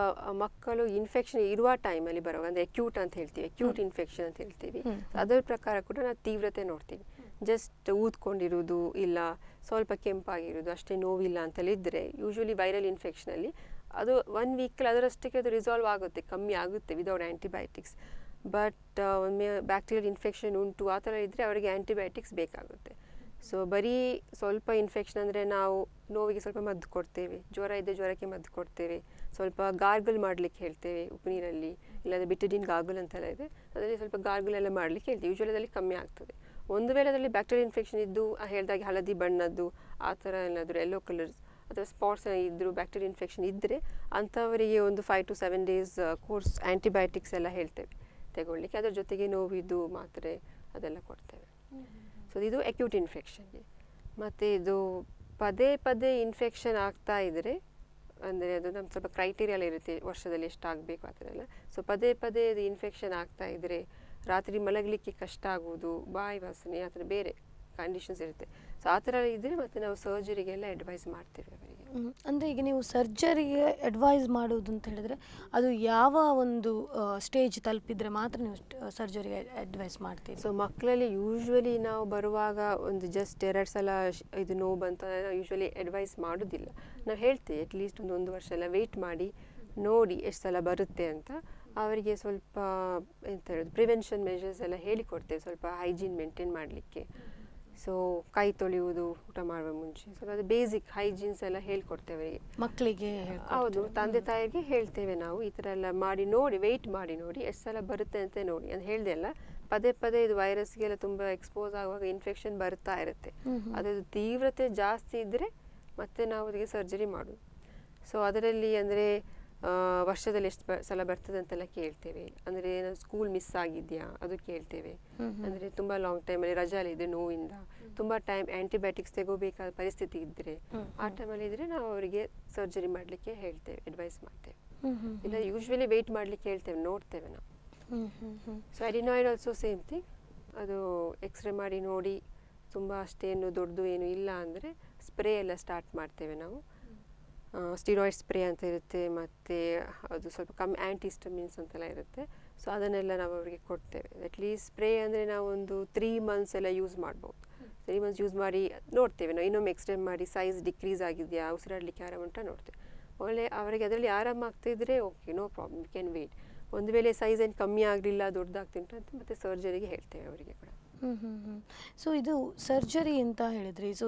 ಮಕ್ಕಳು ಇನ್ಫೆಕ್ಷನ್ ಇರುವ ಟೈಮಲ್ಲಿ ಬರುವಾಗ ಅಂದರೆ ಅಕ್ಯೂಟ್ ಅಂತ ಹೇಳ್ತೀವಿ ಅಕ್ಯೂಟ್ ಇನ್ಫೆಕ್ಷನ್ ಅಂತ ಹೇಳ್ತೀವಿ ಹ್ಮ್. ಅದರ ಪ್ರಕಾರ ಕೂಡ ನಾವು ತೀವ್ರತೆ ನೋಡ್ತೀವಿ ಜಸ್ಟ್ ಊದ್ಕೊಂಡಿರುವುದು ಇಲ್ಲ ಸ್ವಲ್ಪ ಕೆಂಪಾಗಿರೋದು ಅಷ್ಟೇ ನೋವಿಲ್ಲ ಅಂತಲೇ ಇದ್ದರೆ ಯೂಶ್ವಲಿ ವೈರಲ್ ಇನ್ಫೆಕ್ಷನಲ್ಲಿ ಅದು ಒನ್ ವೀಕಲ್ಲಿ ಅದರಷ್ಟಕ್ಕೆ ಅದು ರಿಸಾಲ್ವ್ ಆಗುತ್ತೆ ಕಮ್ಮಿ ಆಗುತ್ತೆ ವಿದೌಟ್ ಆ್ಯಂಟಿಬಯೋಟಿಕ್ಸ್ ಬಟ್ ಒಮ್ಮೆ ಬ್ಯಾಕ್ಟೀರಿಯಲ್ ಇನ್ಫೆಕ್ಷನ್ ಉಂಟು ಆ ಥರ ಇದ್ದರೆ ಅವರಿಗೆ ಆ್ಯಂಟಿಬಯೋಟಿಕ್ಸ್ ಬೇಕಾಗುತ್ತೆ ಸೊ ಬರೀ ಸ್ವಲ್ಪ ಇನ್ಫೆಕ್ಷನ್ ಅಂದರೆ ನಾವು ನೋವಿಗೆ ಸ್ವಲ್ಪ ಮದ್ದು ಕೊಡ್ತೇವೆ ಜ್ವರ ಇದ್ದರೆ ಜ್ವರಕ್ಕೆ ಮದ್ದು ಕೊಡ್ತೇವೆ ಸ್ವಲ್ಪ ಗಾರ್ಗಲ್ ಮಾಡಲಿಕ್ಕೆ ಹೇಳ್ತೇವೆ ಉಪ್ಪು ನೀರಲ್ಲಿ ಇಲ್ಲಾಂದರೆ ಬಿಟಡಿನ್ ಗಾರ್ಗಲ್ ಅಂತೆಲ್ಲ ಇದೆ ಅದರಲ್ಲಿ ಸ್ವಲ್ಪ ಗಾರ್ಗಲ್ ಎಲ್ಲ ಮಾಡಲಿಕ್ಕೆ ಹೇಳ್ತೀವಿ ಯೂಶ್ವಲಿ ಅದರಲ್ಲಿ ಕಮ್ಮಿ ಆಗ್ತದೆ ಒಂದು ವೇಳೆ ಅದರಲ್ಲಿ ಬ್ಯಾಕ್ಟೀರಿಯಲ್ ಇನ್ಫೆಕ್ಷನ್ ಇದ್ದು ಆ ಹೇಳ್ದಾಗೆ ಹಳದಿ ಬಣ್ಣದ್ದು ಆ ಥರ ಏನಾದರೂ ಎಲ್ಲೋ ಕಲರ್ಸ್ ಅಥವಾ ಸ್ಪಾಟ್ಸ್ ಇದ್ದರೂ ಬ್ಯಾಕ್ಟೀರಿಯಲ್ ಇನ್ಫೆಕ್ಷನ್ ಇದ್ದರೆ ಅಂಥವರಿಗೆ ಒಂದು five to seven days course antibiotics ಎಲ್ಲ ಹೇಳ್ತೇವೆ ತಗೊಳ್ಳಿಕ್ಕೆ ಅದರ ಜೊತೆಗೆ ನೋವಿದ್ದು ಮಾತ್ರೆ ಅದೆಲ್ಲ ಕೊಡ್ತೇವೆ ಸೊ ಇದು ಅಕ್ಯೂಟ್ ಇನ್ಫೆಕ್ಷನ್ಗೆ ಮತ್ತು ಇದು ಪದೇ ಪದೇ ಇನ್ಫೆಕ್ಷನ್ ಆಗ್ತಾ ಇದ್ದರೆ ಅಂದರೆ ಅದು ನಮ್ಮ ಸ್ವಲ್ಪ ಕ್ರೈಟೀರಿಯಲ್ ಇರುತ್ತೆ ವರ್ಷದಲ್ಲಿ ಎಷ್ಟು ಆಗಬೇಕು ಆ ಥರ ಎಲ್ಲ ಸೊ ಪದೇ ಪದೇ ಇದು ಇನ್ಫೆಕ್ಷನ್ ಆಗ್ತಾ ಇದ್ದರೆ ರಾತ್ರಿ ಮಲಗಲಿಕ್ಕೆ ಕಷ್ಟ ಆಗುವುದು ಬಾಯಿ ವಾಸನೆ ಆ ಥರ ಬೇರೆ ಕಂಡೀಷನ್ಸ್ ಇರುತ್ತೆ ಸೊ ಆ ಥರ ಇದ್ದರೆ ಮತ್ತೆ ನಾವು ಸರ್ಜರಿಗೆಲ್ಲ ಅಡ್ವೈಸ್ ಮಾಡ್ತೇವೆ ಅವರಿಗೆ ಹ್ಮ್. ಅಂದ್ರೆ ಈಗ ನೀವು ಸರ್ಜರಿಗೆ ಅಡ್ವೈಸ್ ಮಾಡೋದು ಅಂತ ಹೇಳಿದ್ರೆ ಅದು ಯಾವ ಒಂದು ಸ್ಟೇಜ್ ತಲುಪಿದ್ರೆ ಮಾತ್ರ ನೀವು ಸರ್ಜರಿಗೆ ಅಡ್ವೈಸ್ ಮಾಡ್ತೀರಿ ಸೊ ಮಕ್ಕಳಲ್ಲಿ ಯೂಶ್ವಲಿ ನಾವು ಬರುವಾಗ ಒಂದು ಜಸ್ಟ್ ಎರಡು ಸಲ ಶ್- ಇದು ನೋವು ಬಂತ ನಾವು ಯೂಶ್ವಲಿ ಅಡ್ವೈಸ್ ಮಾಡೋದಿಲ್ಲ ನಾವು ಹೇಳ್ತೇವೆ ಅಟ್ಲೀಸ್ಟ್ ಒಂದು ಒಂದು ವರ್ಷ ಎಲ್ಲ ವೆಯ್ಟ್ ಮಾಡಿ ನೋಡಿ ಎಷ್ಟು ಸಲ ಬರುತ್ತೆ ಅಂತ ಅವರಿಗೆ ಸ್ವಲ್ಪ ಎಂತ ಹೇಳೋದು ಪ್ರಿವೆನ್ಷನ್ ಮೆಷರ್ಸ್ ಎಲ್ಲ ಹೇಳಿಕೊಡ್ತೇವೆ ಸ್ವಲ್ಪ ಹೈಜೀನ್ ಮೇಂಟೈನ್ ಮಾಡಲಿಕ್ಕೆ ಸೊ ಕೈ ತೊಳೆಯುವುದು ಊಟ ಮಾಡುವ ಮುಂಚೆ ಸ್ವಲ್ಪ ಅದು ಬೇಸಿಕ್ ಹೈಜೀನ್ಸ್ ಎಲ್ಲ ಹೇಳ್ಕೊಡ್ತೇವೆ ಅವರಿಗೆ ಮಕ್ಕಳಿಗೆ ಹೌದು ತಂದೆ ತಾಯಿಗೆ ಹೇಳ್ತೇವೆ ನಾವು ಈ ಥರ ಎಲ್ಲ ಮಾಡಿ ನೋಡಿ ವೆಯ್ಟ್ ಮಾಡಿ ನೋಡಿ ಎಷ್ಟು ಸಲ ಬರುತ್ತೆ ಅಂತ ನೋಡಿ ಅಂತ ಹೇಳ್ದೆ ಅಲ್ಲ ಪದೇ ಪದೇ ಇದು ವೈರಸ್ಗೆಲ್ಲ ತುಂಬ ಎಕ್ಸ್ಪೋಸ್ ಆಗುವಾಗ ಇನ್ಫೆಕ್ಷನ್ ಬರ್ತಾ ಇರುತ್ತೆ ಹ್ಮ್ ಹ್ಮ್. ಅದು ತೀವ್ರತೆ ಜಾಸ್ತಿ ಇದ್ದರೆ ಮತ್ತೆ ನಾವು ಅದಕ್ಕೆ ಸರ್ಜರಿ ಮಾಡೋದು ಸೊ ಅದರಲ್ಲಿ ಅಂದರೆ ವರ್ಷದಲ್ಲಿ ಎಷ್ಟು ಬ ಸಲ ಬರ್ತದೆ ಅಂತೆಲ್ಲ ಕೇಳ್ತೇವೆ ಅಂದರೆ ಸ್ಕೂಲ್ ಮಿಸ್ ಆಗಿದೆಯಾ ಅದು ಕೇಳ್ತೇವೆ ಹ್ಮ್ ಹ್ಮ್. ಅಂದರೆ ತುಂಬ ಲಾಂಗ್ ಟೈಮಲ್ಲಿ ರಜಾಲಿ ಇದೆ ನೋವಿಂದ ತುಂಬ ಟೈಮ್ ಆ್ಯಂಟಿಬಯೋಟಿಕ್ಸ್ ತೆಗೋಬೇಕಾದ ಪರಿಸ್ಥಿತಿ ಇದ್ದರೆ ಹ್ಮ್, ಆ ಟೈಮಲ್ಲಿ ಇದ್ದರೆ ನಾವು ಅವರಿಗೆ ಸರ್ಜರಿ ಮಾಡಲಿಕ್ಕೆ ಹೇಳ್ತೇವೆ ಅಡ್ವೈಸ್ ಮಾಡ್ತೇವೆ ಹ್ಮ್ ಹ್ಮ್ ಇಲ್ಲ ಯೂಶ್ವಲಿ ವೆಯ್ಟ್ ಮಾಡಲಿಕ್ಕೆ ಹೇಳ್ತೇವೆ ನೋಡ್ತೇವೆ ನಾವು hmm hmm hmm so adenoid also same thing ಅದು ಎಕ್ಸ್ರೇ ಮಾಡಿ ನೋಡಿ ತುಂಬ ಅಷ್ಟೇನು ದೊಡ್ಡದು ಏನು ಇಲ್ಲ ಅಂದರೆ ಸ್ಪ್ರೇ ಎಲ್ಲ ಸ್ಟಾರ್ಟ್ ಮಾಡ್ತೇವೆ ನಾವು ಸ್ಟಿರಾಯ್ಡ್ ಸ್ಪ್ರೇ ಅಂತ ಇರುತ್ತೆ ಮತ್ತು ಅದು ಸ್ವಲ್ಪ ಕಮ್ಮಿ ಆ್ಯಂಟಿಸ್ಟಮಿನ್ಸ್ ಅಂತೆಲ್ಲ ಇರುತ್ತೆ ಸೊ ಅದನ್ನೆಲ್ಲ ನಾವು ಅವರಿಗೆ ಕೊಡ್ತೇವೆ ಅಟ್ಲೀಸ್ಟ್ ಸ್ಪ್ರೇ ಅಂದರೆ ನಾವು ಒಂದು ತ್ರೀ ಮಂತ್ಸ್ ಎಲ್ಲ ಯೂಸ್ ಮಾಡ್ಬೋದು ತ್ರೀ ಮಂತ್ಸ್ ಯೂಸ್ ಮಾಡಿ ನೋಡ್ತೇವೆ ನಾವು ಇನ್ನೊಮ್ಮೆ ಎಕ್ಸ್ಟೆಂಡ್ ಮಾಡಿ ಸೈಜ್ ಡಿಕ್ರೀಸ್ ಆಗಿದೆಯಾ ಉಸಿರಾಡಲಿಕ್ಕೆ ಆರಾಮ ಉಂಟಾ ನೋಡ್ತೇವೆ ಒಳ್ಳೆ ಅವರಿಗೆ ಅದರಲ್ಲಿ ಆರಾಮ ಆಗ್ತಿದ್ರೆ okay no problem you can wait ಒಂದು ವೇಳೆ ಸೈಜ್ ಏನು ಕಮ್ಮಿ ಆಗಲಿಲ್ಲ ದೊಡ್ಡದಾಗ್ತಿಂಟು ಅಂತ ಮತ್ತೆ ಸರ್ಜರಿಗೆ ಹೇಳ್ತೇವೆ ಅವರಿಗೆ ಕೂಡ ಹ್ಮ್ ಹ್ಮ್ ಹ್ಮ್ ಸೊ ಇದು ಸರ್ಜರಿ ಅಂತ ಹೇಳಿದ್ರಿ ಸೊ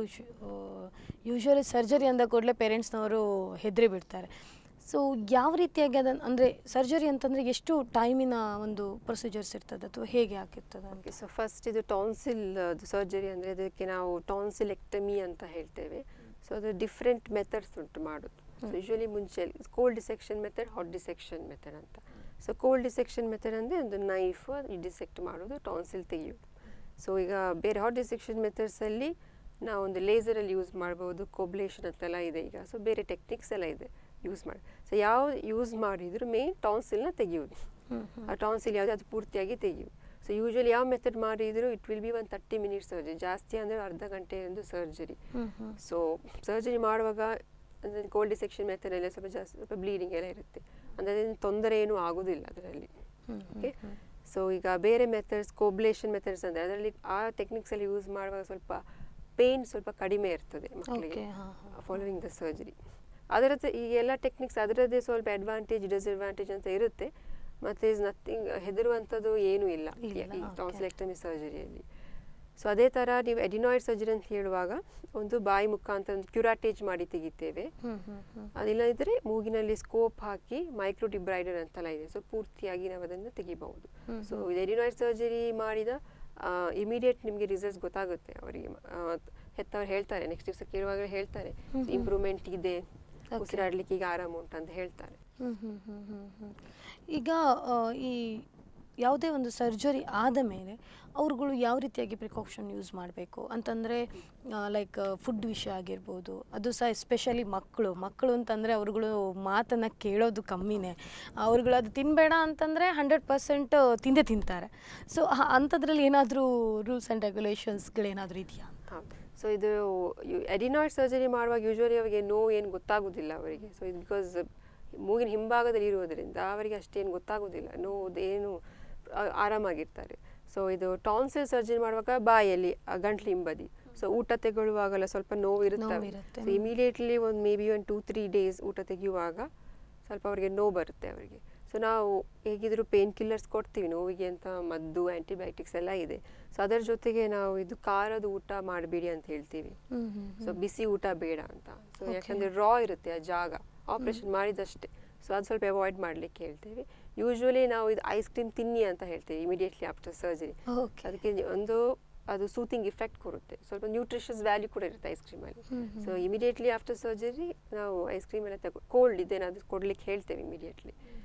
ಯೂಶ್ವಲಿ ಸರ್ಜರಿ ಅಂದ ಕೂಡಲೇ ಪೇರೆಂಟ್ಸ್ನವರು ಹೆದರಿ ಬಿಡ್ತಾರೆ ಸೊ ಯಾವ ರೀತಿಯಾಗಿ ಅದನ್ನು ಅಂದರೆ ಸರ್ಜರಿ ಅಂತಂದರೆ ಎಷ್ಟು ಟೈಮಿನ ಒಂದು ಪ್ರೊಸೀಜರ್ಸ್ ಇರ್ತದೆ ಅಥವಾ ಹೇಗೆ ಆಗಿರ್ತದೆ ಅಂತ ಓಕೆ ಸೊ ಫಸ್ಟ್ ಇದು ಟಾನ್ಸಿಲ್ ಸರ್ಜರಿ ಅಂದರೆ ಅದಕ್ಕೆ ನಾವು ಟಾನ್ಸಿಲೆಕ್ಟಮಿ ಅಂತ ಹೇಳ್ತೇವೆ ಸೊ ಅದು ಡಿಫ್ರೆಂಟ್ ಮೆಥಡ್ಸ್ ಉಂಟು ಮಾಡೋದು ಸೊ ಯೂಶ್ವಲಿ ಮುಂಚೆ cold dissection method hot dissection method ಅಂತ ಸೊ ಕೋಲ್ಡ್ ಡಿಸೆಕ್ಷನ್ ಮೆಥಡ್ ಅಂದರೆ ಒಂದು ನೈಫ್ ಡಿಸೆಕ್ಟ್ ಮಾಡೋದು ಟಾನ್ಸಿಲ್ ತೆಗೆಯೋದು ಸೊ ಈಗ ಬೇರೆ ಹಾಟ್ ಡಿಸೆಕ್ಷನ್ ಮೆಥಡ್ಸಲ್ಲಿ ನಾವು ಒಂದು ಲೇಸರಲ್ಲಿ ಯೂಸ್ ಮಾಡ್ಬೋದು ಕೊಬ್ಲೇಷನ್ ಅಂತೆಲ್ಲ ಇದೆ ಈಗ ಸೊ ಬೇರೆ ಟೆಕ್ನಿಕ್ಸ್ ಎಲ್ಲ ಇದೆ ಯೂಸ್ ಮಾಡಿ ಸೊ ಯಾವ ಯೂಸ್ ಮಾಡಿದ್ರು ಮೇನ್ ಟಾನ್ಸಿಲ್ನ ತೆಗೆಯೋದು ಹ್ಮ್ ಹ್ಮ್. ಆ ಟಾನ್ಸಿಲ್ ಯಾವುದು ಅದು ಪೂರ್ತಿಯಾಗಿ ತೆಗೆಯುವುದು ಸೊ ಯೂಶ್ವಲಿ ಯಾವ ಮೆಥಡ್ ಮಾಡಿದ್ರು ಇಟ್ ವಿಲ್ ಬಿ ಒಂದು ತರ್ಟಿ ಮಿನಿಟ್ಸ್ ಸರ್ಜರಿ ಜಾಸ್ತಿ ಅಂದರೆ ಅರ್ಧ ಗಂಟೆ ಒಂದು surgery hmm hmm. So surgery ಮಾಡುವಾಗ ಅಂದರೆ ಕೋಲ್ಡ್ ಡಿಸೆಕ್ಷನ್ ಮೆಥಡಲ್ಲಿ ಸ್ವಲ್ಪ ಜಾಸ್ತಿ ಸ್ವಲ್ಪ ಬ್ಲೀಡಿಂಗ್ ಎಲ್ಲ ಇರುತ್ತೆ ಅಂದರೆ ಅದೇನು ತೊಂದರೆ ಏನೂ ಆಗೋದಿಲ್ಲ ಅದರಲ್ಲಿ ಹ್ಮ್ ಹ್ಮ್ ಓಕೆ ಹ್ಮ್. ಸೊ ಈಗ ಬೇರೆ ಮೆಥಡ್ಸ್ ಕೋಬ್ಲೇಷನ್ ಮೆಥಡ್ಸ್ ಅಂದರೆ ಅದರಲ್ಲಿ ಆ ಟೆಕ್ನಿಕ್ಸಲ್ಲಿ ಯೂಸ್ ಮಾಡುವಾಗ ಸ್ವಲ್ಪ ಪೇಯ್ನ್ ಸ್ವಲ್ಪ ಕಡಿಮೆ ಇರ್ತದೆ ಮಕ್ಕಳಿಗೆ Okay, ಹಾ, ಹಾ. ಫಾಲೋವಿಂಗ್ ದ ಸರ್ಜರಿ ಅದರದ್ದು ಈ ಎಲ್ಲ ಟೆಕ್ನಿಕ್ಸ್ ಅದರದ್ದೇ ಸ್ವಲ್ಪ ಅಡ್ವಾಂಟೇಜ್ ಡಿಸ್ಅಡ್ವಾಂಟೇಜ್ ಅಂತ ಇರುತ್ತೆ ಮತ್ತು ಇಸ್ ನಥಿಂಗ್ ಹೆದರುವಂಥದ್ದು ಏನೂ ಇಲ್ಲ ಇಲ್ಲ, ಈ okay. ಟಾನ್ಸಿಲೆಕ್ಟಮಿ ಸರ್ಜರಿಯಲ್ಲಿ ಸೊ ಅದೇ ಥರ ನೀವು ಎಡಿನಾಯ್ಡ್ ಸರ್ಜರಿ ಅಂತ ಹೇಳುವಾಗ ಒಂದು ಬಾಯಿ ಮುಖಾಂತರ ಒಂದು ಕ್ಯುರಾಟೇಜ್ ಮಾಡಿ ತೆಗಿತೇವೆ ಹ್ಮ್ ಹ್ಮ್ ಹ್ಮ್. ಅದಿಲ್ಲದಿದ್ದರೆ ಮೂಗಿನಲ್ಲಿ ಸ್ಕೋಪ್ ಹಾಕಿ ಮೈಕ್ರೋ ಡಿಬ್ರೈಡರ್ ಅಂತೆಲ್ಲ ಇದೆ ಸೊ ಪೂರ್ತಿಯಾಗಿ ನಾವು ಅದನ್ನು ತೆಗಿಬಹುದು ಹ್ಮ್ ಸೊ ಎಡಿನಾಯ್ಡ್ ಸರ್ಜರಿ ಮಾಡಿದ ಇಮಿಡಿಯೇಟ್ ನಿಮಗೆ ರಿಸಲ್ಟ್ಸ್ ಗೊತ್ತಾಗುತ್ತೆ ಅವರಿಗೆ ಆ, ಹೆತ್ತವ್ರು ಹೇಳ್ತಾರೆ ನೆಕ್ಸ್ಟ್ ದಿವಸ ಕೇಳುವಾಗ ಹೇಳ್ತಾರೆ ಹ್ಮ್ ಹ್ಮ್. ಇಂಪ್ರೂವ್ಮೆಂಟ್ ಇದೆ Okay. ಉಸಿರಾಡ್ಲಿಕ್ಕೆ ಈಗ ಆರಾಮ ಉಂಟು ಅಂತ ಹೇಳ್ತಾರೆ ಹ್ಮ್ ಹ್ಮ್ ಹ್ಮ್ ಹ್ಮ್ ಹ್ಮ್. ಈಗ ಆ, ಈ ಯಾವುದೇ ಒಂದು ಸರ್ಜರಿ ಆದ ಮೇಲೆ ಅವ್ರುಗಳು ಯಾವ ರೀತಿಯಾಗಿ ಪ್ರಿಕಾಷನ್ ಯೂಸ್ ಮಾಡಬೇಕು ಅಂತಂದರೆ ಲೈಕ್ ಫುಡ್ ವಿಷಯ ಆಗಿರ್ಬೋದು ಅದು ಸಹ ಎಸ್ಪೆಷಲಿ ಮಕ್ಕಳು ಮಕ್ಕಳು ಅಂತಂದರೆ ಅವ್ರುಗಳು ಮಾತನ್ನು ಕೇಳೋದು ಕಮ್ಮಿನೇ ಅವ್ರುಗಳು ಅದು ತಿನ್ನಬೇಡ ಅಂತಂದರೆ ಹಂಡ್ರೆಡ್ ಪರ್ಸೆಂಟ್ ತಿಂದೇ ತಿಂತಾರೆ ಸೊ ಅಂಥದ್ರಲ್ಲಿ ಏನಾದರೂ ರೂಲ್ಸ್ ಆ್ಯಂಡ್ ರೆಗ್ಯುಲೇಷನ್ಸ್ಗಳೇನಾದರೂ ಇದೆಯಾ ಹೌದು ಸೊ ಇದು ಎಡಿನಾಯ್ಡ್ ಸರ್ಜರಿ ಮಾಡುವಾಗ ಯೂಶ್ವಲಿ ಅವರಿಗೆ ನೋವು ಏನು ಗೊತ್ತಾಗೋದಿಲ್ಲ ಅವರಿಗೆ ಸೊ ಇದು ಬಿಕಾಸ್ ಮೂಗಿನ ಹಿಂಭಾಗದಲ್ಲಿ ಇರುವುದರಿಂದ ಅವರಿಗೆ ಅಷ್ಟೇನು ಗೊತ್ತಾಗೋದಿಲ್ಲ ನೋವು ಏನು ಆ- ಆರಾಮಾಗಿರ್ತಾರೆ ಸೊ ಇದು ಟಾನ್ಸಿಲ್ ಸರ್ಜರಿ ಮಾಡುವಾಗ ಬಾಯಲ್ಲಿ ಆ ಗಂಟ್ಲು ಹಿಂಬದಿ ಸೊ ಊಟ ತೆಗೊಳ್ಳುವಾಗೆಲ್ಲ ಸ್ವಲ್ಪ ನೋವು ಇರುತ್ತೆ ನೋವಿರುತ್ತೆ. ಸೊ ಇಮಿಡಿಯೇಟ್ಲಿ ಒಂದು ಮೇ ಬಿ ಒಂದು ಟೂ ತ್ರೀ ಡೇಸ್ ಊಟ ತೆಗೆಯುವಾಗ ಸ್ವಲ್ಪ ಅವರಿಗೆ ನೋವು ಬರುತ್ತೆ ಅವರಿಗೆ ಸೊ ನಾವು ಹೇಗಿದ್ರು ಪೇನ್ ಕಿಲ್ಲರ್ಸ್ ಕೊಡ್ತೀವಿ ನೋವಿಗೆ ಅಂತ ಮದ್ದು ಆ್ಯಂಟಿಬಯೋಟಿಕ್ಸ್ ಎಲ್ಲ ಇದೆ ಸೊ ಅದರ ಜೊತೆಗೆ ನಾವು ಇದು ಖಾರದ ಊಟ ಮಾಡಬೇಡಿ ಅಂತ ಹೇಳ್ತೀವಿ ಹ್ಮ್ ಹ್ಮ್ ಸೊ ಬಿಸಿ ಊಟ ಬೇಡ ಅಂತ ಸೊ Okay. ಯಾಕಂದರೆ ರಾ ಇರುತ್ತೆ ಆ ಜಾಗ ಆಪ್ರೇಷನ್ ಮಾಡಿದಷ್ಟೇ ಸೊ ಅದು ಸ್ವಲ್ಪ ಅವಾಯ್ಡ್ ಮಾಡಲಿಕ್ಕೆ ಹೇಳ್ತೇವೆ ಯೂಶ್ವಲಿ ನಾವು ಇದು ಐಸ್ ಕ್ರೀಮ್ ತಿನ್ನಿ ಅಂತ ಹೇಳ್ತೇವೆ ಇಮಿಡಿಯೇಟ್ಲಿ ಆಫ್ಟರ್ ಸರ್ಜರಿ ಓಕೆ ಅದಕ್ಕೆ ಒಂದು ಅದು ಸೂತಿಂಗ್ ಇಫೆಕ್ಟ್ ಕೊಡುತ್ತೆ ಸ್ವಲ್ಪ ನ್ಯೂಟ್ರಿಷಸ್ ವ್ಯಾಲ್ಯೂ ಕೂಡ ಇರುತ್ತೆ ಐಸ್ ಕ್ರೀಮಲ್ಲಿ hmm hmm. So immediately after surgery ನಾವು ಐಸ್ ಕ್ರೀಮ್ ಎಲ್ಲ ತಗೋ ಕೋಲ್ಡ್ ಇದೇನಾದರೂ ಕೊಡ್ಲಿಕ್ಕೆ ಹೇಳ್ತೇವೆ ಇಮಿಡಿಯೇಟ್ಲಿ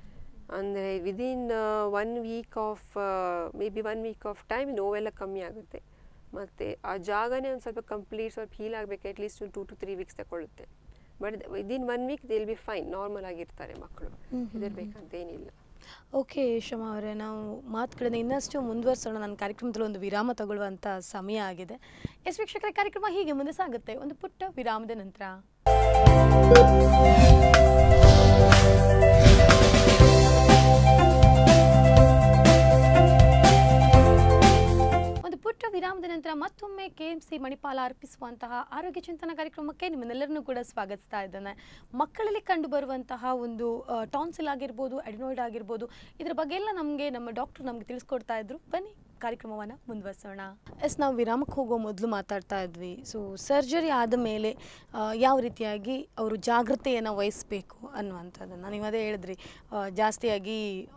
ಅಂದರೆ within one week of maybe one week of time ನೋವೆಲ್ಲ ಕಮ್ಮಿ ಆಗುತ್ತೆ ಮತ್ತು ಆ ಜಾಗನೇ ಒಂದು ಸ್ವಲ್ಪ ಕಂಪ್ಲೀಟ್ ಸ್ವಲ್ಪ ಹೀಲ್ ಆಗಬೇಕು ಅಟ್ಲೀಸ್ಟ್ ಒಂದು ಟೂ ಟು ತ್ರೀ ವೀಕ್ಸ್ ತಗೊಳ್ಳುತ್ತೆ but within one week they'll be fine normal ಆಗಿರ್ತಾರೆ ಮಕ್ಕಳು ಹ್ಮ್ ಹ್ಮ್ ಹೆದರ್ಬೇಕಂತ ಏನಿಲ್ಲ ಓಕೆ ಶಮಾ ಅವರೇ ನಾವು ಮಾತುಗಳನ್ನ ಇನ್ನಷ್ಟು ಮುಂದುವರಿಸೋಣ ನನ್ನ ಕಾರ್ಯಕ್ರಮದಲ್ಲಿ ಒಂದು ವಿರಾಮ ತಗೊಳ್ಳುವಂಥ ಸಮಯ ಆಗಿದೆ ಎಸ್ ವೀಕ್ಷಕರ ಕಾರ್ಯಕ್ರಮ ಹೀಗೆ ಮುಂದೆ ಸಾಗುತ್ತೆ ಒಂದು ಪುಟ್ಟ ವಿರಾಮದ ನಂತರ ಒಂದು ಪುಟ್ಟ ವಿರಾಮದ ನಂತರ ಮತ್ತೊಮ್ಮೆ ಕೆ ಎಂ ಸಿ ಮಣಿಪಾಲ ಅರ್ಪಿಸುವಂತಹ ಆರೋಗ್ಯ ಚಿಂತನ ಕಾರ್ಯಕ್ರಮಕ್ಕೆ ನಿಮ್ಮನ್ನೆಲ್ಲರನ್ನೂ ಕೂಡ ಸ್ವಾಗತಿಸ್ತಾ ಇದ್ದೇನೆ ಮಕ್ಕಳಲ್ಲಿ ಕಂಡು ಬರುವಂತಹ ಒಂದು ಟಾನ್ಸಿಲ್ ಆಗಿರ್ಬೋದು ಅಡಿನಾಯ್ಡ್ ಆಗಿರ್ಬೋದು ಇದ್ರ ಬಗ್ಗೆ ಎಲ್ಲ ನಮಗೆ ನಮ್ಮ ಡಾಕ್ಟರ್ ನಮಗೆ ತಿಳಿಸ್ಕೊಡ್ತಾ ಇದ್ರು ಬನ್ನಿ ಕಾರ್ಯಕ್ರಮವನ್ನು ಮುಂದುವರಿಸೋಣ ಎಸ್ ನಾವು ವಿರಾಮಕ್ಕೆ ಹೋಗೋ ಮೊದಲು ಮಾತಾಡ್ತಾ ಇದ್ವಿ ಸೊ ಸರ್ಜರಿ ಆದ ಮೇಲೆ ಆ, ಯಾವ ರೀತಿಯಾಗಿ ಅವರು ಜಾಗ್ರತೆಯನ್ನು ವಹಿಸಬೇಕು ಅನ್ನುವಂಥದ್ದನ್ನು ನೀವು ಅದೇ ಹೇಳಿದ್ರಿ ಆ, ಜಾಸ್ತಿಯಾಗಿ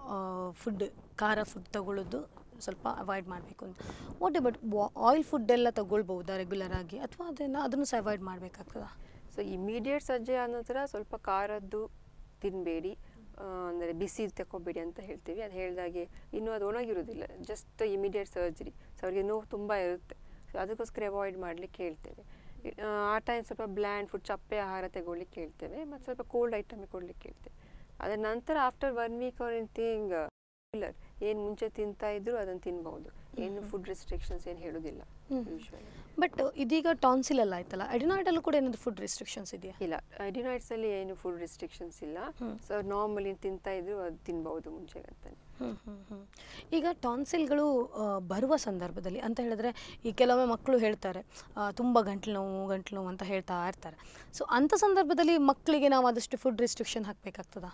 ಫುಡ್ ಖಾರ ಫುಡ್ ತಗೊಳ್ಳೋದು ಸ್ವಲ್ಪ ಅವಾಯ್ಡ್ ಮಾಡಬೇಕು ಅಂತ ವಾಟ್ ಬಟ್ ಆಯಿಲ್ ಫುಡ್ ಎಲ್ಲ ತಗೊಳ್ಬಹುದಾ ರೆಗ್ಯುಲರ್ ಆಗಿ ಅಥವಾ ಅದನ್ನು ಅದನ್ನು ಸಹ ಅವಾಯ್ಡ್ ಮಾಡಬೇಕಾಗ್ತದಾ ಸೊ ಇಮಿಡಿಯೇಟ್ ಸರ್ಜರಿ ಆದ ನಂತರ ಸ್ವಲ್ಪ ಖಾರದ್ದು ತಿನ್ನಬೇಡಿ ಅಂದರೆ ಬಿಸಿ ತಗೋಬೇಡಿ ಅಂತ ಹೇಳ್ತೀವಿ ಅದು ಹೇಳಿದಾಗೆ ಇನ್ನೂ ಅದು ಒಣಗಿರೋದಿಲ್ಲ ಜಸ್ಟ್ ಇಮಿಡಿಯೇಟ್ ಸರ್ಜರಿ ಸೊ ಅವರಿಗೆ ನೋವು ತುಂಬ ಇರುತ್ತೆ ಸೊ ಅದಕ್ಕೋಸ್ಕರ ಅವಾಯ್ಡ್ ಮಾಡಲಿಕ್ಕೆ ಹೇಳ್ತೇವೆ ಆ, ಆ ಟೈಮ್ ಸ್ವಲ್ಪ ಬ್ಲ್ಯಾಂಡ್ ಫುಡ್ ಚಪ್ಪೆ ಆಹಾರ ತಗೊಳ್ಳಿಕ್ಕೆ ಹೇಳ್ತೇವೆ ಮತ್ತು ಸ್ವಲ್ಪ ಕೋಲ್ಡ್ ಐಟಮ್ ಕೊಡ್ಲಿಕ್ಕೆ ಹೇಳ್ತೇವೆ ಅದರ ನಂತರ ಆಫ್ಟರ್ ಒನ್ ವೀಕ್ ಅವ್ರ ಥಿಂಗ್ ರೆಗ್ಯುಲರ್ ಏನು ಮುಂಚೆ ತಿಂತಾ ಇದ್ರು ಅದನ್ನು ತಿನ್ಬಹುದು ಏನು ಫುಡ್ ರೆಸ್ಟ್ರಿಕ್ಷನ್ಸ್ ಏನು ಹೇಳೋದಿಲ್ಲ ಹ್ಮ್. ಯೂಶ್ವಲಿ ಬಟ್ ಇದೀಗ ಟಾನ್ಸಿಲ್ ಎಲ್ಲ ಆಯ್ತಲ್ಲ ಅಡಿನಾಯ್ಡಲ್ಲೂ ಕೂಡ ಏನಾದರೂ ಫುಡ್ ರೆಸ್ಟ್ರಿಕ್ಷನ್ಸ್ ಇದೆಯಾ ಇಲ್ಲ ಅಡಿನಾಯ್ಡ್ಸ್ ಅಲ್ಲಿ ಏನು ಫುಡ್ ರಿಸ್ಟ್ರಿಕ್ಷನ್ಸ್ ಇಲ್ಲ ಹ್ಮ್. ಸೊ ನಾರ್ಮಲಿ ತಿಂತಾ ಇದ್ರು ಅದು ತಿನ್ಬಹುದು ಮುಂಚೆ ಅಂತಾನೆ ಹ್ಮ್, ಹ್ಮ್, ಹ್ಮ್. ಈಗ ಟಾನ್ಸಿಲ್ಗಳು ಆ, ಬರುವ ಸಂದರ್ಭದಲ್ಲಿ ಅಂತ ಹೇಳಿದ್ರೆ ಈ ಕೆಲವೊಮ್ಮೆ ಮಕ್ಕಳು ಹೇಳ್ತಾರೆ ಆ, ತುಂಬ ಗಂಟ್ಲು ನೋವು ಗಂಟ್ಲು ನೋವು ಅಂತ ಹೇಳ್ತಾ ಇರ್ತಾರೆ ಸೊ ಅಂಥ ಸಂದರ್ಭದಲ್ಲಿ ಮಕ್ಕಳಿಗೆ ನಾವು ಆದಷ್ಟು ಫುಡ್ ರೆಸ್ಟ್ರಿಕ್ಷನ್ ಹಾಕಬೇಕಾಗ್ತದಾ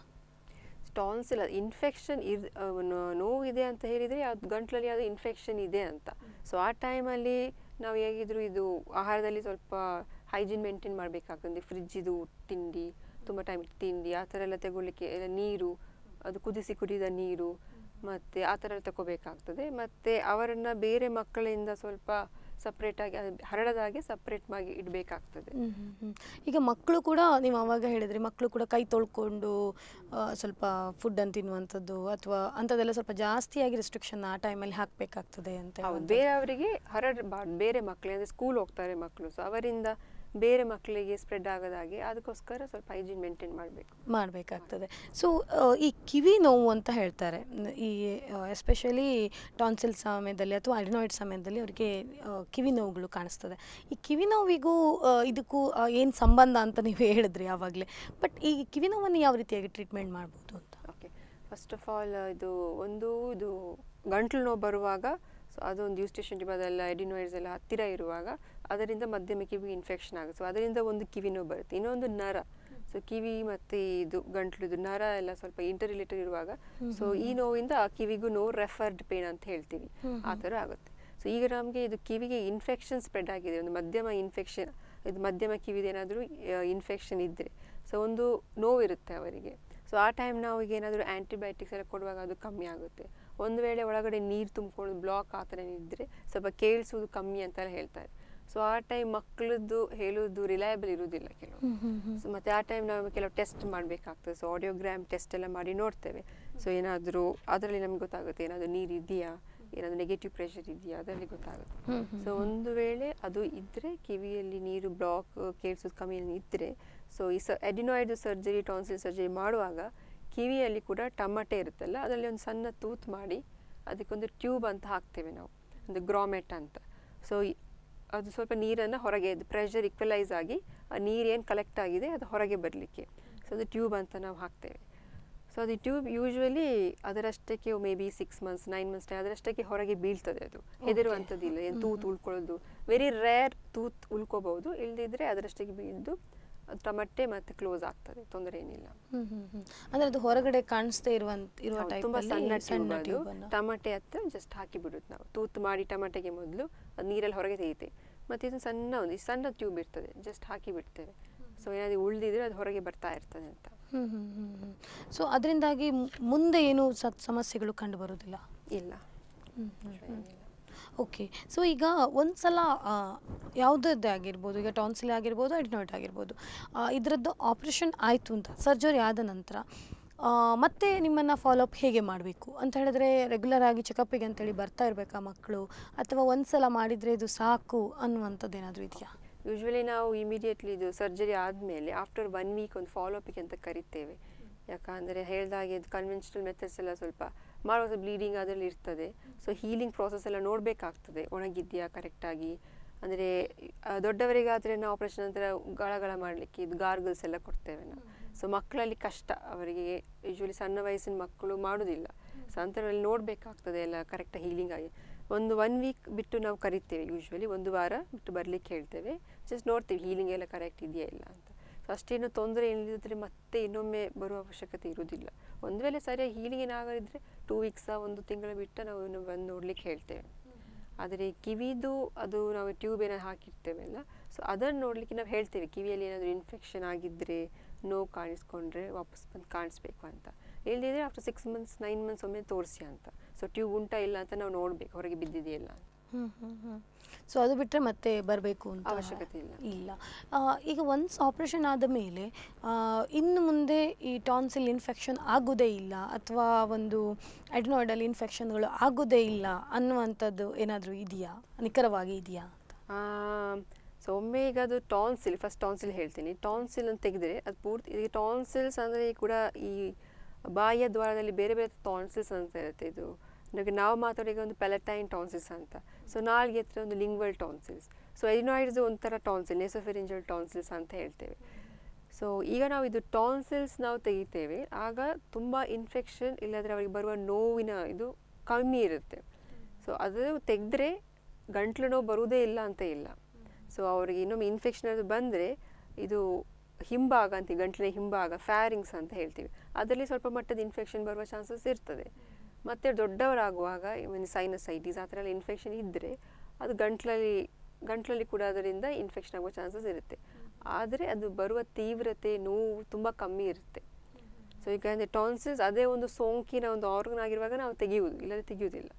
ಟಾನ್ಸಿಲ್ ಇನ್ಫೆಕ್ಷನ್ ಇರ್ ನೋವು ಇದೆ ಅಂತ ಹೇಳಿದರೆ ಯಾವ್ದು ಗಂಟ್ಲಲ್ಲಿ ಯಾವುದು ಇನ್ಫೆಕ್ಷನ್ ಇದೆ ಅಂತ ಸೊ ಆ ಟೈಮಲ್ಲಿ ನಾವು ಹೇಗಿದ್ರು ಇದು ಆಹಾರದಲ್ಲಿ ಸ್ವಲ್ಪ ಹೈಜೀನ್ ಮೇಂಟೈನ್ ಮಾಡಬೇಕಾಗ್ತದೆ ಫ್ರಿಜ್ಜಿದು ತಿಂಡಿ ತುಂಬ ಟೈಮ್ ತಿಂಡಿ ಆ ಥರ ಎಲ್ಲ ತಗೊಳ್ಳಿಕ್ಕೆ ಎಲ್ಲ ನೀರು ಅದು ಕುದಿಸಿ ಕುಡಿದ ನೀರು ಮತ್ತು ಆ ಥರ ಎಲ್ಲ ತಗೋಬೇಕಾಗ್ತದೆ ಮತ್ತು ಅವರನ್ನು ಬೇರೆ ಮಕ್ಕಳಿಂದ ಸ್ವಲ್ಪ ಸಪ್ರೇಟಾಗಿ ಹರಡದಾಗೆ ಸಪ್ರೇಟ್ ಮಾಡಿ ಇಡಬೇಕಾಗ್ತದೆ ಹ್ಮ್, ಹ್ಮ್, ಹ್ಮ್. ಈಗ ಮಕ್ಕಳು ಕೂಡ ನೀವು ಅವಾಗ ಹೇಳಿದ್ರಿ ಮಕ್ಕಳು ಕೂಡ ಕೈ ತೊಳ್ಕೊಂಡು ಆ, ಸ್ವಲ್ಪ ಫುಡ್ಡನ್ನು ತಿನ್ನುವಂಥದ್ದು ಅಥವಾ ಅಂಥದ್ದೆಲ್ಲ ಸ್ವಲ್ಪ ಜಾಸ್ತಿಯಾಗಿ ರೆಸ್ಟ್ರಿಕ್ಷನ್ ಆ ಟೈಮಲ್ಲಿ ಹಾಕಬೇಕಾಗ್ತದೆ ಅಂತ ಹೌದು ಹೇಳುವಂಥದ್ದು. ಬೇರೆಯವರಿಗೆ ಹರಡಬಾರ್ದು ಬೇರೆ ಮಕ್ಕಳಿಗೆ ಅಂದರೆ ಸ್ಕೂಲ್ ಹೋಗ್ತಾರೆ ಮಕ್ಕಳು ಸೊ ಅವರಿಂದ ಬೇರೆ ಮಕ್ಕಳಿಗೆ ಸ್ಪ್ರೆಡ್ ಆಗದಾಗೆ ಅದಕ್ಕೋಸ್ಕರ ಸ್ವಲ್ಪ ಹೈಜೀನ್ ಮೇಂಟೈನ್ ಮಾಡಬೇಕು ಮಾಡಬೇಕಾಗ್ತದೆ ಸೊ ಈ ಕಿವಿ ನೋವು ಅಂತ ಹೇಳ್ತಾರೆ ನ್- ಈ ಎಸ್ಪೆಷಲಿ ಟಾನ್ಸಿಲ್ ಸಮಯದಲ್ಲಿ ಅಥವಾ ಅಡಿನಾಯ್ಡ್ ಸಮಯದಲ್ಲಿ ಅವರಿಗೆ ಕಿವಿ ನೋವುಗಳು ಕಾಣಿಸ್ತದೆ ಈ ಕಿವಿ ನೋವಿಗೂ ಆ, ಇದಕ್ಕೂ ಏನು ಸಂಬಂಧ ಅಂತ ನೀವು ಹೇಳಿದ್ರಿ ಆವಾಗಲೇ ಬಟ್ ಈ ಕಿವಿ ನೋವನ್ನು ಯಾವ ರೀತಿಯಾಗಿ ಟ್ರೀಟ್ಮೆಂಟ್ ಮಾಡ್ಬೋದು ಅಂತ ಓಕೆ ಫಸ್ಟ್ ಆಫ್ ಆಲ್ ಇದು ಒಂದು ಇದು ಗಂಟ್ಲು ನೋವು ಬರುವಾಗ ಸೊ ಅದೊಂದು ಯೂಸ್ಟೇಷನ್ ಟ್ಯೂಬ್ ಅದೆಲ್ಲ ಎಡಿನಾಯ್ಡ್ಸ್ ಎಲ್ಲ ಹತ್ತಿರ ಇರುವಾಗ ಅದರಿಂದ ಮಧ್ಯಮ ಕಿವಿ ಇನ್ಫೆಕ್ಷನ್ ಆಗುತ್ತೆ ಸೊ ಅದರಿಂದ ಒಂದು ಕಿವಿ ನೋವು ಬರುತ್ತೆ ಇನ್ನೊಂದು ನರ ಸೊ ಕಿವಿ ಮತ್ತು ಇದು ಗಂಟ್ಲು ಇದು ನರ ಎಲ್ಲ ಸ್ವಲ್ಪ ಇಂಟರ್ ರಿಲೇಟೆಡ್ ಇರುವಾಗ ಸೊ ಈ ನೋವಿಂದ ಆ ಕಿವಿಗೂ ನೋವು ರೆಫರ್ಡ್ ಪೇನ್ ಅಂತ ಹೇಳ್ತೀವಿ ಆ ಥರ ಆಗುತ್ತೆ ಸೊ ಈಗ ನಮಗೆ ಇದು ಕಿವಿಗೆ ಇನ್ಫೆಕ್ಷನ್ ಸ್ಪ್ರೆಡ್ ಆಗಿದೆ ಒಂದು ಮಧ್ಯಮ ಇನ್ಫೆಕ್ಷನ್ ಇದು ಮಧ್ಯಮ ಕಿವಿದೇನಾದರೂ ಇನ್ಫೆಕ್ಷನ್ ಇದ್ದರೆ ಸೊ ಒಂದು ನೋವಿರುತ್ತೆ ಅವರಿಗೆ ಸೊ ಆ ಟೈಮ್ ನಾವು ಈಗ ಏನಾದರೂ ಆ್ಯಂಟಿಬಯೋಟಿಕ್ಸ್ ಎಲ್ಲ ಕೊಡುವಾಗ ಅದು ಕಮ್ಮಿ ಆಗುತ್ತೆ ಒಂದು ವೇಳೆ ಒಳಗಡೆ ನೀರು ತುಂಬಿಕೊಂಡು ಬ್ಲಾಕ್ ಆ ಥರ ಇದ್ದರೆ ಸ್ವಲ್ಪ ಕೇಳಿಸೋದು ಕಮ್ಮಿ ಅಂತೆಲ್ಲ ಹೇಳ್ತಾರೆ ಸೊ ಆ ಟೈಮ್ ಮಕ್ಕಳದ್ದು ಹೇಳೋದು ರಿಲಯಬಲ್ ಇರುವುದಿಲ್ಲ ಕೆಲವು ಸೊ ಮತ್ತು ಆ ಟೈಮ್ ನಾವು ಕೆಲವು ಟೆಸ್ಟ್ ಮಾಡಬೇಕಾಗ್ತದೆ ಸೊ ಆಡಿಯೋಗ್ರಾಮ್ ಟೆಸ್ಟ್ ಎಲ್ಲ ಮಾಡಿ ನೋಡ್ತೇವೆ ಸೊ ಏನಾದರೂ ಅದರಲ್ಲಿ ನಮ್ಗೆ ಗೊತ್ತಾಗುತ್ತೆ ಏನಾದರೂ ನೀರು ಇದೆಯಾ ಏನಾದರೂ ನೆಗೆಟಿವ್ ಪ್ರೆಷರ್ ಇದೆಯಾ ಅದರಲ್ಲಿ ಗೊತ್ತಾಗುತ್ತೆ ಹ್ಮ್, ಹ್ಮ್, ಸೊ ಒಂದು ವೇಳೆ ಅದು ಇದ್ದರೆ ಕಿವಿಯಲ್ಲಿ ನೀರು ಬ್ಲಾಕ್ ಕೇಳಿಸೋದು ಕಮ್ಮಿ ಇದ್ದರೆ ಸೊ ಈ ಸ ಎಡಿನಾಯ್ಡ್ ಸರ್ಜರಿ ಟಾನ್ಸಿಲ್ ಸರ್ಜರಿ ಮಾಡುವಾಗ ಕಿವಿಯಲ್ಲಿ ಕೂಡ ಟಮಟೆ ಇರುತ್ತಲ್ಲ ಅದರಲ್ಲಿ ಒಂದು ಸಣ್ಣ ತೂತ್ ಮಾಡಿ ಅದಕ್ಕೊಂದು ಟ್ಯೂಬ್ ಅಂತ ಹಾಕ್ತೇವೆ ನಾವು ಒಂದು ಗ್ರಾಮೆಟ್ ಅಂತ ಸೊ ಅದು ಸ್ವಲ್ಪ ನೀರನ್ನು ಹೊರಗೆ ಪ್ರೆಷರ್ ಇಕ್ವಲೈಸ್ ಆಗಿ ಆ ನೀರೇನು ಕಲೆಕ್ಟ್ ಆಗಿದೆ ಅದು ಹೊರಗೆ ಬರಲಿಕ್ಕೆ ಸೊ ಅದು ಟ್ಯೂಬ್ ಅಂತ ನಾವು ಹಾಕ್ತೇವೆ ಸೊ ಅದು ಟ್ಯೂಬ್ ಯೂಶ್ವಲಿ ಅದರಷ್ಟಕ್ಕೆ maybe six months nine months ಅದರಷ್ಟಕ್ಕೆ ಹೊರಗೆ ಬೀಳ್ತದೆ ಅದು ಹೆದರುವಂಥದ್ದಿಲ್ಲ ಏನು ತೂತ್ ಉಳ್ಕೊಳ್ಳೋದು ವೆರಿ ರೇರ್ ತೂತ್ ಉಳ್ಕೋಬಹುದು ಇಲ್ಲದಿದ್ರೆ ಅದರಷ್ಟಕ್ಕೆ ಬೀಳ್ದು ಅದು ಟಮಟೆ ಮತ್ತೆ ಕ್ಲೋಸ್ ಆಗ್ತದೆ ತೊಂದರೆ ಏನಿಲ್ಲ ಹ್ಮ್, ಹ್ಮ್, ಹ್ಮ್. ಅಂದ್ರೆ ಅದು ಹೊರಗಡೆ ಕಾಣಿಸ್ತಾ ಇರುವಂತ ಇರುವ ಹೌದು, type ತುಂಬಾ ಅಲ್ಲಿ ಸಣ್ಣ ಸಣ್ಣ ಟ್ಯೂಬ್ ಅದು ಟ್ಯೂಬ್ ಅನ್ನ ಟಮಟೆ ಹತ್ರ ಜಸ್ಟ್ ಹಾಕಿ ಬಿಡುತ್ತೆ ನಾವು ತೂತ್ ಮಾಡಿ ಟಮಟೆಗೆ ಮೊದಲು ಅದು ನೀರಲ್ಲಿ ಹೊರಗೆ ತೆಗಿತೆ ಮತ್ತೆ ಇದು ಸಣ್ಣ ಒಂದು ಈ ಸಣ್ಣ ಟ್ಯೂಬ್ ಇರ್ತದೆ ಜಸ್ಟ್ ಹಾಕಿ ಬಿಡ್ತೇವೆ ಸೊ ಏನಾದ್ರು ಉಳಿದಿದ್ರೆ ಅದು ಹೊರಗೆ ಬರ್ತಾ ಇರ್ತದೆ ಅಂತ ಹ್ಮ್ ಹ್ಮ್ ಹ್ಮ್ ಹ್ಮ್ ಸೊ ಅದರಿಂದಾಗಿ ಮುಂದೆ ಏನು ಸತ್ ಸಮಸ್ಯೆಗಳು ಕಂಡು ಬರುವುದಿಲ್ಲ ಇಲ್ಲ ಹ್ಮ್ ಹ್ಮ್ ಹ್ಮ್ ಏನಿಲ್ಲ. ಓಕೆ ಸೊ ಈಗ ಒಂದ್ಸಲ ಯಾವುದದ್ದೇ ಆಗಿರ್ಬೋದು ಈಗ ಟಾನ್ಸಿಲ್ ಆಗಿರ್ಬೋದು ಅಡಿನಾಯ್ಡ್ ಆಗಿರ್ಬೋದು ಆ, ಇದರದ್ದು ಆಪ್ರೇಷನ್ ಆಯಿತು ಅಂತ ಸರ್ಜರಿ ಆದ ನಂತರ ಮತ್ತೆ ನಿಮ್ಮನ್ನು ಫಾಲೋಅಪ್ ಹೇಗೆ ಮಾಡಬೇಕು ಅಂತ ಹೇಳಿದ್ರೆ ರೆಗ್ಯುಲರ್ ಆಗಿ ಚೆಕಪ್ಪಿಗೆ ಅಂತೇಳಿ ಬರ್ತಾ ಇರಬೇಕಾ ಮಕ್ಕಳು ಅಥವಾ ಒಂದ್ಸಲ ಮಾಡಿದರೆ ಇದು ಸಾಕು ಅನ್ನುವಂಥದ್ದು ಏನಾದರೂ ಇದೆಯಾ ಯೂಶ್ವಲಿ ನಾವು ಇಮಿಡಿಯೇಟ್ಲಿ ಇದು ಸರ್ಜರಿ ಆದಮೇಲೆ ಆಫ್ಟರ್ ಒನ್ ವೀಕ್ ಒಂದು ಫಾಲೋಅಪಿಗೆ ಅಂತ ಕರಿತೇವೆ ಯಾಕಂದರೆ ಹೇಳಿದಾಗೆ ಇದು ಕನ್ವೆನ್ಷನಲ್ ಮೆಥಡ್ಸ್ ಎಲ್ಲ ಸ್ವಲ್ಪ ಮಾಡುವಾಗ ಬ್ಲೀಡಿಂಗ್ ಅದರಲ್ಲಿ ಇರ್ತದೆ ಸೊ ಹೀಲಿಂಗ್ ಪ್ರಾಸೆಸ್ ಎಲ್ಲ ನೋಡಬೇಕಾಗ್ತದೆ ಒಣಗಿದೆಯಾ ಕರೆಕ್ಟಾಗಿ ಅಂದರೆ ದೊಡ್ಡವರಿಗಾದರೆ ನಾವು ಆಪ್ರೇಷನ್ ನಂತರ ಗಳಗಳ ಮಾಡಲಿಕ್ಕೆ ಇದು ಗಾರ್ಗಲ್ಸ್ ಎಲ್ಲ ಕೊಡ್ತೇವೆ ನಾವು ಸೊ ಮಕ್ಕಳಲ್ಲಿ ಕಷ್ಟ ಅವರಿಗೆ ಯೂಶ್ವಲಿ ಸಣ್ಣ ವಯಸ್ಸಿನ ಮಕ್ಕಳು ಮಾಡೋದಿಲ್ಲ ಸೊ ಅಂಥದ್ರಲ್ಲಿ ನೋಡಬೇಕಾಗ್ತದೆ ಎಲ್ಲ ಕರೆಕ್ಟಾಗಿ ಹೀಲಿಂಗ್ ಆಗಿ ಒಂದು ಒನ್ ವೀಕ್ ಬಿಟ್ಟು ನಾವು ಕರಿತೇವೆ ಯೂಶ್ವಲಿ ಒಂದು ವಾರ ಬಿಟ್ಟು ಬರಲಿಕ್ಕೆ ಹೇಳ್ತೇವೆ ಜಸ್ಟ್ ನೋಡ್ತೀವಿ ಹೀಲಿಂಗ್ ಎಲ್ಲ ಕರೆಕ್ಟ್ ಇದೆಯಾ ಇಲ್ಲ ಅಂತ ಸೊ ಅಷ್ಟೇನು ತೊಂದರೆ ಏನಿಲ್ಲದಿದ್ರೆ ಮತ್ತೆ ಇನ್ನೊಮ್ಮೆ ಬರುವ ಅವಶ್ಯಕತೆ ಇರುವುದಿಲ್ಲ ಒಂದು ವೇಳೆ ಸರಿಯಾಗಿ ಹೀಲಿಂಗ್ ಏನಾಗದಿದ್ರೆ ಟೂ ವೀಕ್ಸಾ ಒಂದು ತಿಂಗಳ ಬಿಟ್ಟು ನಾವು ಇನ್ನು ಬಂದು ನೋಡ್ಲಿಕ್ಕೆ ಹೇಳ್ತೇವೆ ಆದರೆ ಕಿವಿದು ಅದು ನಾವು ಟ್ಯೂಬ್ ಏನಾದ್ರು ಹಾಕಿರ್ತೇವೆ ಅಲ್ಲ ಸೊ ಅದನ್ನು ನೋಡಲಿಕ್ಕೆ ನಾವು ಹೇಳ್ತೇವೆ ಕಿವಿಯಲ್ಲಿ ಏನಾದರೂ ಇನ್ಫೆಕ್ಷನ್ ಆಗಿದ್ದರೆ ನೋವು ಕಾಣಿಸ್ಕೊಂಡ್ರೆ ವಾಪಸ್ ಬಂದು ಕಾಣಿಸ್ಬೇಕು ಅಂತ ಇಲ್ಲದಿದ್ರೆ after six months nine months ಒಮ್ಮೆ ತೋರಿಸಿ ಅಂತ ಸೊ ಟ್ಯೂಬ್ ಉಂಟಾ ಇಲ್ಲ ಅಂತ ನಾವು ನೋಡಬೇಕು ಹೊರಗೆ ಬಿದ್ದಿದೆಯಲ್ಲ ಅಂತ ಹ್ಮ್ ಹ್ಮ್ ಹ್ಮ್ ಸೊ ಅದು ಬಿಟ್ಟರೆ ಮತ್ತೆ ಬರಬೇಕು ಅಂತ ಅವಶ್ಯಕತೆ ಇಲ್ಲ. ಇಲ್ಲ ಆ, ಈಗ ಒನ್ಸ್ ಆಪ್ರೇಷನ್ ಆದ ಮೇಲೆ ಆ, ಇನ್ನು ಮುಂದೆ ಈ ಟಾನ್ಸಿಲ್ ಇನ್ಫೆಕ್ಷನ್ ಆಗೋದೇ ಇಲ್ಲ ಅಥವಾ ಒಂದು ಅಡ್ನಾಯ್ಡಲ್ ಇನ್ಫೆಕ್ಷನ್ಗಳು ಆಗೋದೇ ಇಲ್ಲ ಅನ್ನುವಂಥದ್ದು ಏನಾದರೂ ಇದೆಯಾ ನಿಖರವಾಗಿ ಇದೆಯಾ ಅಂತ ಸೊ ಒಮ್ಮೆ ಈಗ ಅದು ಟಾನ್ಸಿಲ್ ಫಸ್ಟ್ ಟಾನ್ಸಿಲ್ ಹೇಳ್ತೀನಿ ಟಾನ್ಸಿಲ್ ಅಂತ ತೆಗೆದ್ರೆ ಅದು ಪೂರ್ತಿ ಈಗ ಟಾನ್ಸಿಲ್ಸ್ ಅಂದರೆ ಕೂಡ ಈ ಬಾಯಿಯ ದ್ವಾರದಲ್ಲಿ ಬೇರೆ ಬೇರೆ ಟಾನ್ಸಿಲ್ಸ್ ಅಂತ ಇರುತ್ತೆ ಇದು ನಮಗೆ ನಾವು ಮಾತಾಡೋಈಗ ಒಂದು ಪೆಲಟೈನ್ ಟಾನ್ಸಿಲ್ಸ್ ಅಂತ ಸೊ ನಾಲ್ಗೆ ಹತ್ರ ಒಂದು ಲಿಂಗ್ವಲ್ ಟಾನ್ಸಿಲ್ಸ್ ಸೊ ಎಡಿನಾಯ್ಡ್ಸ್ ಒಂಥರ ಟಾನ್ಸಿಲ್ ನೆಸೋಫೆರಿಂಜಲ್ ಟಾನ್ಸಿಲ್ಸ್ ಅಂತ ಹೇಳ್ತೇವೆ ಸೊ ಈಗ ನಾವು ಇದು ಟಾನ್ಸಿಲ್ಸ್ ನಾವು ತೆಗಿತೇವೆ ಆಗ ತುಂಬ ಇನ್ಫೆಕ್ಷನ್ ಇಲ್ಲದ್ರೆ ಅವರಿಗೆ ಬರುವ ನೋವಿನ ಇದು ಕಮ್ಮಿ ಇರುತ್ತೆ ಸೊ ಅದು ತೆಗೆದ್ರೆ ಗಂಟ್ಲು ನೋವು ಬರುವುದೇ ಇಲ್ಲ ಅಂತ ಇಲ್ಲ ಸೊ ಅವರಿಗೆ ಇನ್ನೊಮ್ಮೆ ಇನ್ಫೆಕ್ಷನ್ ಅದು ಬಂದರೆ ಇದು ಹಿಂಭಾಗ ಅಂತೀವಿ ಗಂಟ್ಲಿನ ಹಿಂಭಾಗ ಫ್ಯಾರಿಂಗ್ಸ್ ಅಂತ ಹೇಳ್ತೀವಿ ಅದರಲ್ಲಿ ಸ್ವಲ್ಪ ಮಟ್ಟದ ಇನ್ಫೆಕ್ಷನ್ ಬರುವ ಚಾನ್ಸಸ್ ಇರ್ತದೆ ಮತ್ತು ದೊಡ್ಡವರಾಗುವಾಗ ಇವನ್ ಸೈನಸೈಟಿಸ್ ಆ ಥರ ಎಲ್ಲ ಇನ್ಫೆಕ್ಷನ್ ಇದ್ದರೆ ಅದು ಗಂಟ್ಲಲ್ಲಿ ಗಂಟ್ಲಲ್ಲಿ ಕೂಡ ಅದರಿಂದ ಇನ್ಫೆಕ್ಷನ್ ಆಗುವ ಚಾನ್ಸಸ್ ಇರುತ್ತೆ ಆದರೆ ಅದು ಬರುವ ತೀವ್ರತೆ ನೋವು ತುಂಬ ಕಮ್ಮಿ ಇರುತ್ತೆ ಸೊ ಈಗ ಅಂದರೆ ಟಾನ್ಸಿಲ್ಸ್ ಅದೇ ಒಂದು ಸೋಂಕಿನ ಒಂದು ಆರ್ಗನ್ ಆಗಿರುವಾಗ ನಾವು ತೆಗೆಯುವುದು ಇಲ್ಲದೆ ತೆಗೆಯುವುದಿಲ್ಲ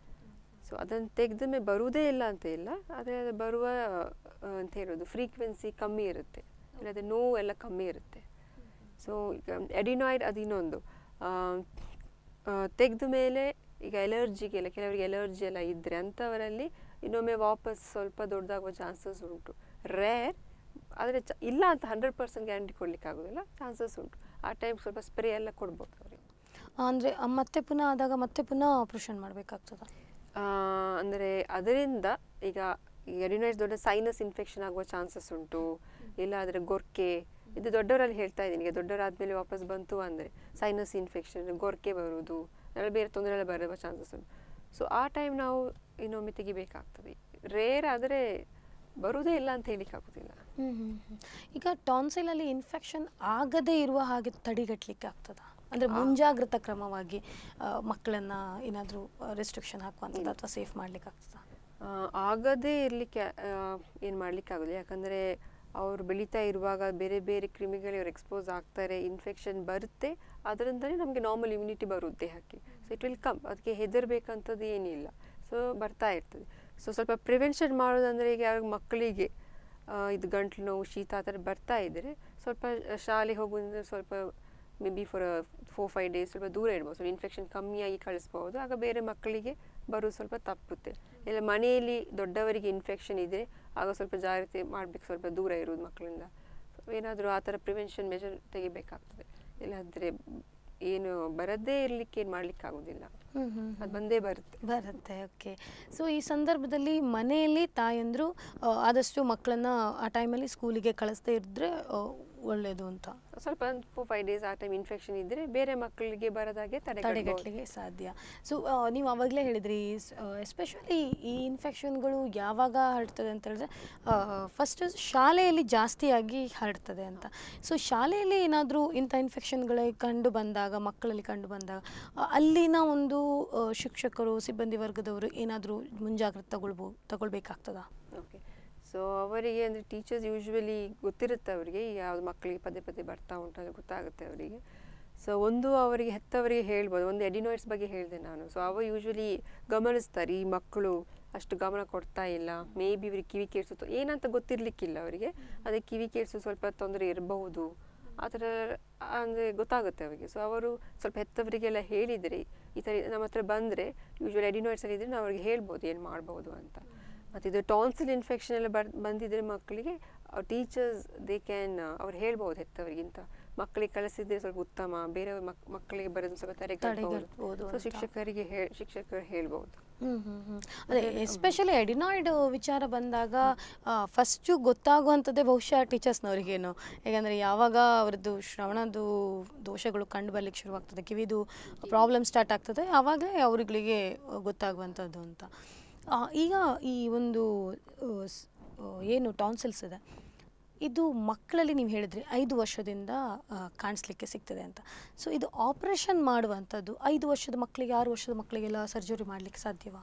ಸೊ ಅದನ್ನು ತೆಗೆದ ಮೇಲೆ ಬರುವುದೇ ಇಲ್ಲ ಅಂತ ಇಲ್ಲ ಆದರೆ ಅದು ಬರುವ ಆ, ಅಂತ ಹೇಳೋದು ಫ್ರೀಕ್ವೆನ್ಸಿ ಕಮ್ಮಿ ಇರುತ್ತೆ ಇಲ್ಲದೆ ನೋವು ಎಲ್ಲ ಕಮ್ಮಿ ಇರುತ್ತೆ ಸೊ ಈಗ ಎಡಿನಾಯ್ಡ್ ಅದು ಇನ್ನೊಂದು ತೆಗೆದ ಮೇಲೆ ಈಗ ಎಲರ್ಜಿಗೆಲ್ಲ ಕೆಲವರಿಗೆ ಎಲರ್ಜಿ ಎಲ್ಲ ಇದ್ದರೆ ಅಂಥವರಲ್ಲಿ ಇನ್ನೊಮ್ಮೆ ವಾಪಸ್ ಸ್ವಲ್ಪ ದೊಡ್ಡದಾಗುವ ಚಾನ್ಸಸ್ ಉಂಟು ರೇರ್ ಆದರೆ ಚ ಇಲ್ಲ ಅಂತ ಹಂಡ್ರೆಡ್ ಪರ್ಸೆಂಟ್ ಗ್ಯಾರಂಟಿ ಕೊಡ್ಲಿಕ್ಕೆ ಆಗೋದಿಲ್ಲ ಚಾನ್ಸಸ್ ಉಂಟು ಆ ಟೈಮ್ ಸ್ವಲ್ಪ ಸ್ಪ್ರೇ ಎಲ್ಲ ಕೊಡ್ಬೋದು ಅವರಿಗೆ ಅಂದರೆ ಮತ್ತೆ ಪುನಃ ಆದಾಗ ಮತ್ತೆ ಪುನಃ ಆಪ್ರೇಷನ್ ಮಾಡಬೇಕಾಗ್ತದ ಅಂದರೆ ಅದರಿಂದ ಈಗ ಎಡಿನೈಟ್ಸ್ ದೊಡ್ಡ ಸೈನಸ್ ಇನ್ಫೆಕ್ಷನ್ ಆಗುವ ಚಾನ್ಸಸ್ ಉಂಟು ಇಲ್ಲ ಆದರೆ ಗೊರ್ಕೆ ಇದು ದೊಡ್ಡವರಲ್ಲಿ ಹೇಳ್ತಾ ಇದ್ದೀನಿ ಈಗ ದೊಡ್ಡವರಾದ್ಮೇಲೆ ವಾಪಸ್ ಬಂತು ಅಂದರೆ ಸೈನಸ್ ಇನ್ಫೆಕ್ಷನ್ ಗೊರ್ಕೆ ಬರುವುದು ಎಲ್ಲ ಬೇರೆ ತೊಂದರೆ ಎಲ್ಲ ಬರುವ ಚಾನ್ಸಸ್ ಉಂಟು ಸೊ ಆ ಟೈಮ್ ನಾವು ಇನ್ನೊಮ್ಮೆ ತೆಗಿಬೇಕಾಗ್ತದೆ ರೇರ್ ಆದರೆ ಬರುವುದೇ ಇಲ್ಲ ಅಂತ ಹೇಳಿಕ್ಕೆ ಆಗೋದಿಲ್ಲ ಹ್ಮ್ ಹ್ಮ್ ಹ್ಮ್. ಈಗ ಟಾನ್ಸಿಲಲ್ಲಿ ಇನ್ಫೆಕ್ಷನ್ ಆಗದೇ ಇರುವ ಹಾಗೆ ತಡೆಗಟ್ಟಲಿಕ್ಕೆ ಆಗ್ತದ ಅಂದರೆ ಮುಂಜಾಗ್ರತಾ ಕ್ರಮವಾಗಿ ಆ, ಮಕ್ಕಳನ್ನ ಏನಾದರೂ ರೆಸ್ಟ್ರಿಕ್ಷನ್ ಹಾಕುವಂಥದ್ದು ಅಥವಾ ಸೇಫ್ ಮಾಡ್ಲಿಕ್ಕೆ ಆಗ್ತದ ಆ, ಆಗದೇ ಇರಲಿಕ್ಕೆ ಏನು ಮಾಡಲಿಕ್ಕೆ ಆಗೋದಿಲ್ಲ ಯಾಕಂದರೆ ಅವರು ಬೆಳೀತಾ ಇರುವಾಗ ಬೇರೆ ಬೇರೆ ಕ್ರಿಮಿಗಳಿಗೆ ಅವ್ರು ಎಕ್ಸ್ಪೋಸ್ ಆಗ್ತಾರೆ ಇನ್ಫೆಕ್ಷನ್ ಬರುತ್ತೆ ಅದರಿಂದಲೇ ನಮಗೆ ನಾರ್ಮಲ್ ಇಮ್ಯುನಿಟಿ ಬರುತ್ತೆ ದೇಹಕ್ಕೆ ಸೊ ಇಟ್ ವಿಲ್ ಕಮ್ ಅದಕ್ಕೆ ಹೆದರ್ಬೇಕಂಥದ್ದು ಏನಿಲ್ಲ ಸೊ ಬರ್ತಾ ಇರ್ತದೆ ಸೊ ಸ್ವಲ್ಪ ಪ್ರಿವೆನ್ಷನ್ ಮಾಡೋದಂದರೆ ಈಗ ಯಾವಾಗ ಮಕ್ಕಳಿಗೆ ಆ, ಇದು ಗಂಟ್ಲು ನೋವು ಶೀತ ಆ ಥರ ಬರ್ತಾ ಇದ್ದರೆ ಸ್ವಲ್ಪ ಶಾಲೆಗೆ ಹೋಗೋದ್ರಿಂದ ಸ್ವಲ್ಪ maybe for four five days ಸ್ವಲ್ಪ ದೂರ ಇಡ್ಬೋದು ಸ್ವಲ್ಪ ಇನ್ಫೆಕ್ಷನ್ ಕಮ್ಮಿಯಾಗಿ ಕಳಿಸ್ಬೋದು ಆಗ ಬೇರೆ ಮಕ್ಕಳಿಗೆ ಬರೋದು ಸ್ವಲ್ಪ ತಪ್ಪುತ್ತೆ ಇಲ್ಲ ಮನೆಯಲ್ಲಿ ದೊಡ್ಡವರಿಗೆ ಇನ್ಫೆಕ್ಷನ್ ಇದ್ದರೆ ಆಗ ಸ್ವಲ್ಪ ಜಾಗ್ರತೆ ಮಾಡಬೇಕು ಸ್ವಲ್ಪ ದೂರ ಇರೋದು ಮಕ್ಕಳಿಂದ ಏನಾದರೂ ಆ ಥರ ಪ್ರಿವೆನ್ಷನ್ ಮೆಷರ್ ತೆಗಿಬೇಕಾಗ್ತದೆ ಇಲ್ಲಾಂದರೆ ಏನು ಬರದೇ ಇರಲಿಕ್ಕೆ ಏನು ಮಾಡಲಿಕ್ಕೆ ಆಗೋದಿಲ್ಲ ಹ್ಮ್ ಹ್ಮ್ ಅದು ಬಂದೇ ಬರುತ್ತೆ ಬರುತ್ತೆ ಓಕೆ ಸೊ ಈ ಸಂದರ್ಭದಲ್ಲಿ ಮನೆಯಲ್ಲಿ ತಾಯಂದರು ಆದಷ್ಟು ಮಕ್ಕಳನ್ನ ಆ ಟೈಮಲ್ಲಿ ಸ್ಕೂಲಿಗೆ ಕಳಿಸ್ದೇ ಇದ್ದರೆ ಒಳ್ಳೆಯದು ಅಂತ ಸ್ವಲ್ಪ ಫೋರ್ ಫೈವ್ ಡೇಸ್ ಆ ಟೈಮ್ ಇನ್ಫೆಕ್ಷನ್ ಇದ್ದರೆ ಬೇರೆ ಮಕ್ಕಳಿಗೆ ಬರದಾಗೆ ತಡೆಗಟ್ಟಬಹುದು ತಡೆಗಟ್ಟಲಿಕ್ಕೆ ಸಾಧ್ಯ ಸೊ ನೀವು ಆವಾಗಲೇ ಹೇಳಿದ್ರಿ ಎಸ್ಪೆಷಲಿ ಈ ಇನ್ಫೆಕ್ಷನ್ಗಳು ಯಾವಾಗ ಹರಡ್ತದೆ ಅಂತ ಹೇಳಿದ್ರೆ ಫಸ್ಟ್ ಶಾಲೆಯಲ್ಲಿ ಜಾಸ್ತಿಯಾಗಿ ಹರಡ್ತದೆ ಅಂತ ಸೊ ಶಾಲೆಯಲ್ಲಿ ಏನಾದರೂ ಇಂಥ ಇನ್ಫೆಕ್ಷನ್ಗಳೇ ಕಂಡು ಬಂದಾಗ ಮಕ್ಕಳಲ್ಲಿ ಕಂಡು ಬಂದಾಗ ಆ, ಅಲ್ಲಿನ ಒಂದು ಆ, ಶಿಕ್ಷಕರು ಸಿಬ್ಬಂದಿ ವರ್ಗದವರು ಏನಾದರೂ ಮುಂಜಾಗ್ರತೆ ತಗೊಳ್ಬೋ ತಗೊಳ್ಬೇಕಾಗ್ತದಾ ಓಕೆ ಸೊ ಅವರಿಗೆ ಅಂದರೆ ಟೀಚರ್ಸ್ ಯೂಶ್ವಲಿ ಗೊತ್ತಿರುತ್ತೆ ಅವರಿಗೆ ಯಾವ್ದು ಮಕ್ಕಳಿಗೆ ಪದೇ ಪದೇ ಬರ್ತಾ ಉಂಟು ಅದು ಗೊತ್ತಾಗುತ್ತೆ ಅವರಿಗೆ ಸೊ ಒಂದು ಅವರಿಗೆ ಹೆತ್ತವರಿಗೆ ಹೇಳ್ಬೋದು ಒಂದು ಎಡಿನಾಯ್ಡ್ಸ್ ಬಗ್ಗೆ ಹೇಳಿದೆ ನಾನು ಸೊ ಅವ ಯೂಶ್ವಲಿ ಗಮನಿಸ್ತಾರೆ ಈ ಮಕ್ಕಳು ಅಷ್ಟು ಗಮನ ಕೊಡ್ತಾ ಇಲ್ಲ ಮೇ ಬಿ ಇವ್ರಿಗೆ ಕಿವಿ ಕೇಳಿಸುತ್ತೋ ಏನಂತ ಗೊತ್ತಿರಲಿಕ್ಕಿಲ್ಲ ಅವರಿಗೆ ಅದೇ ಕಿವಿ ಕೇಳಿಸೋ ಸ್ವಲ್ಪ ತೊಂದರೆ ಇರಬಹುದು ಆ ಥರ ಅಂದರೆ ಗೊತ್ತಾಗುತ್ತೆ ಅವರಿಗೆ ಸೊ ಅವರು ಸ್ವಲ್ಪ ಹೆತ್ತವರಿಗೆಲ್ಲ ಹೇಳಿದರೆ ಈ ಥರ ನಮ್ಮ ಹತ್ರ ಬಂದರೆ ಯೂಶ್ವಲಿ ಎಡಿನಾಯ್ಡ್ಸ್ ಅಲ್ಲಿ ಇದ್ದರೆ ನಾವು ಅವ್ರಿಗೆ ಹೇಳ್ಬೋದು ಏನು ಮಾಡ್ಬೋದು ಅಂತ ಮತ್ತು ಇದು ಟಾನ್ಸಿಲ್ ಇನ್ಫೆಕ್ಷನ್ ಎಲ್ಲ ಬರ್ ಬಂದಿದ್ದರೆ ಮಕ್ಕಳಿಗೆ ಟೀಚರ್ಸ್ ದೇ ಕ್ಯಾನ್ ಅವ್ರು ಹೇಳ್ಬೋದು ಹೆತ್ತವರಿಗಿಂತ ಮಕ್ಕಳಿಗೆ ಕಳಿಸಿದ್ರೆ ಸ್ವಲ್ಪ ಉತ್ತಮ ಬೇರೆ ಮಕ್ ಮಕ್ಕಳಿಗೆ ಬರೋದು ಸ್ವಲ್ಪ ತಡೆಗಟ್ಬೋದು ತಡೆಗಟ್ಟಬಹುದು ಸೊ ಅಂತ. ಶಿಕ್ಷಕರಿಗೆ ಹೇಳ್ ಶಿಕ್ಷಕರು ಹೇಳ್ಬೋದು ಹ್ಮ್ ಹ್ಮ್ ಹ್ಮ್. ಅದೇ ಎಸ್ಪೆಷಲಿ ಎಡಿನಾಯ್ಡ್ ವಿಚಾರ ಬಂದಾಗ ಫಸ್ಟು ಗೊತ್ತಾಗುವಂಥದ್ದೇ ಬಹುಶಃ ಟೀಚರ್ಸ್ನವ್ರಿಗೇನು ಯಾಕಂದರೆ ಯಾವಾಗ ಅವರದ್ದು ಶ್ರವಣದ್ದು ದೋಷಗಳು ಕಂಡು ಬರ್ಲಿಕ್ಕೆ ಶುರುವಾಗ್ತದೆ ಕಿವಿದು ಪ್ರಾಬ್ಲಮ್ ಸ್ಟಾರ್ಟ್ ಆಗ್ತದೆ ಆವಾಗಲೇ ಅವರುಗಳಿಗೆ ಗೊತ್ತಾಗುವಂಥದ್ದು ಅಂತ ಆ, ಈಗ ಈ ಒಂದು ಆ, ಸ್- ಆ, ಏನು ಟಾನ್ಸಿಲ್ಸ್ ಇದೆ ಇದು ಮಕ್ಕಳಲ್ಲಿ ನೀವು ಹೇಳಿದ್ರಿ ಐದು ವರ್ಷದಿಂದ ಆ, ಕಾಣಿಸ್ಲಿಕ್ಕೆ ಸಿಗ್ತದೆ ಅಂತ ಸೊ ಇದು ಆಪರೇಷನ್ ಮಾಡುವಂಥದ್ದು ಐದು ವರ್ಷದ ಮಕ್ಕಳಿಗೆ ಆರು ವರ್ಷದ ಮಕ್ಕಳಿಗೆಲ್ಲ ಸರ್ಜರಿ ಮಾಡಲಿಕ್ಕೆ ಸಾಧ್ಯವಾ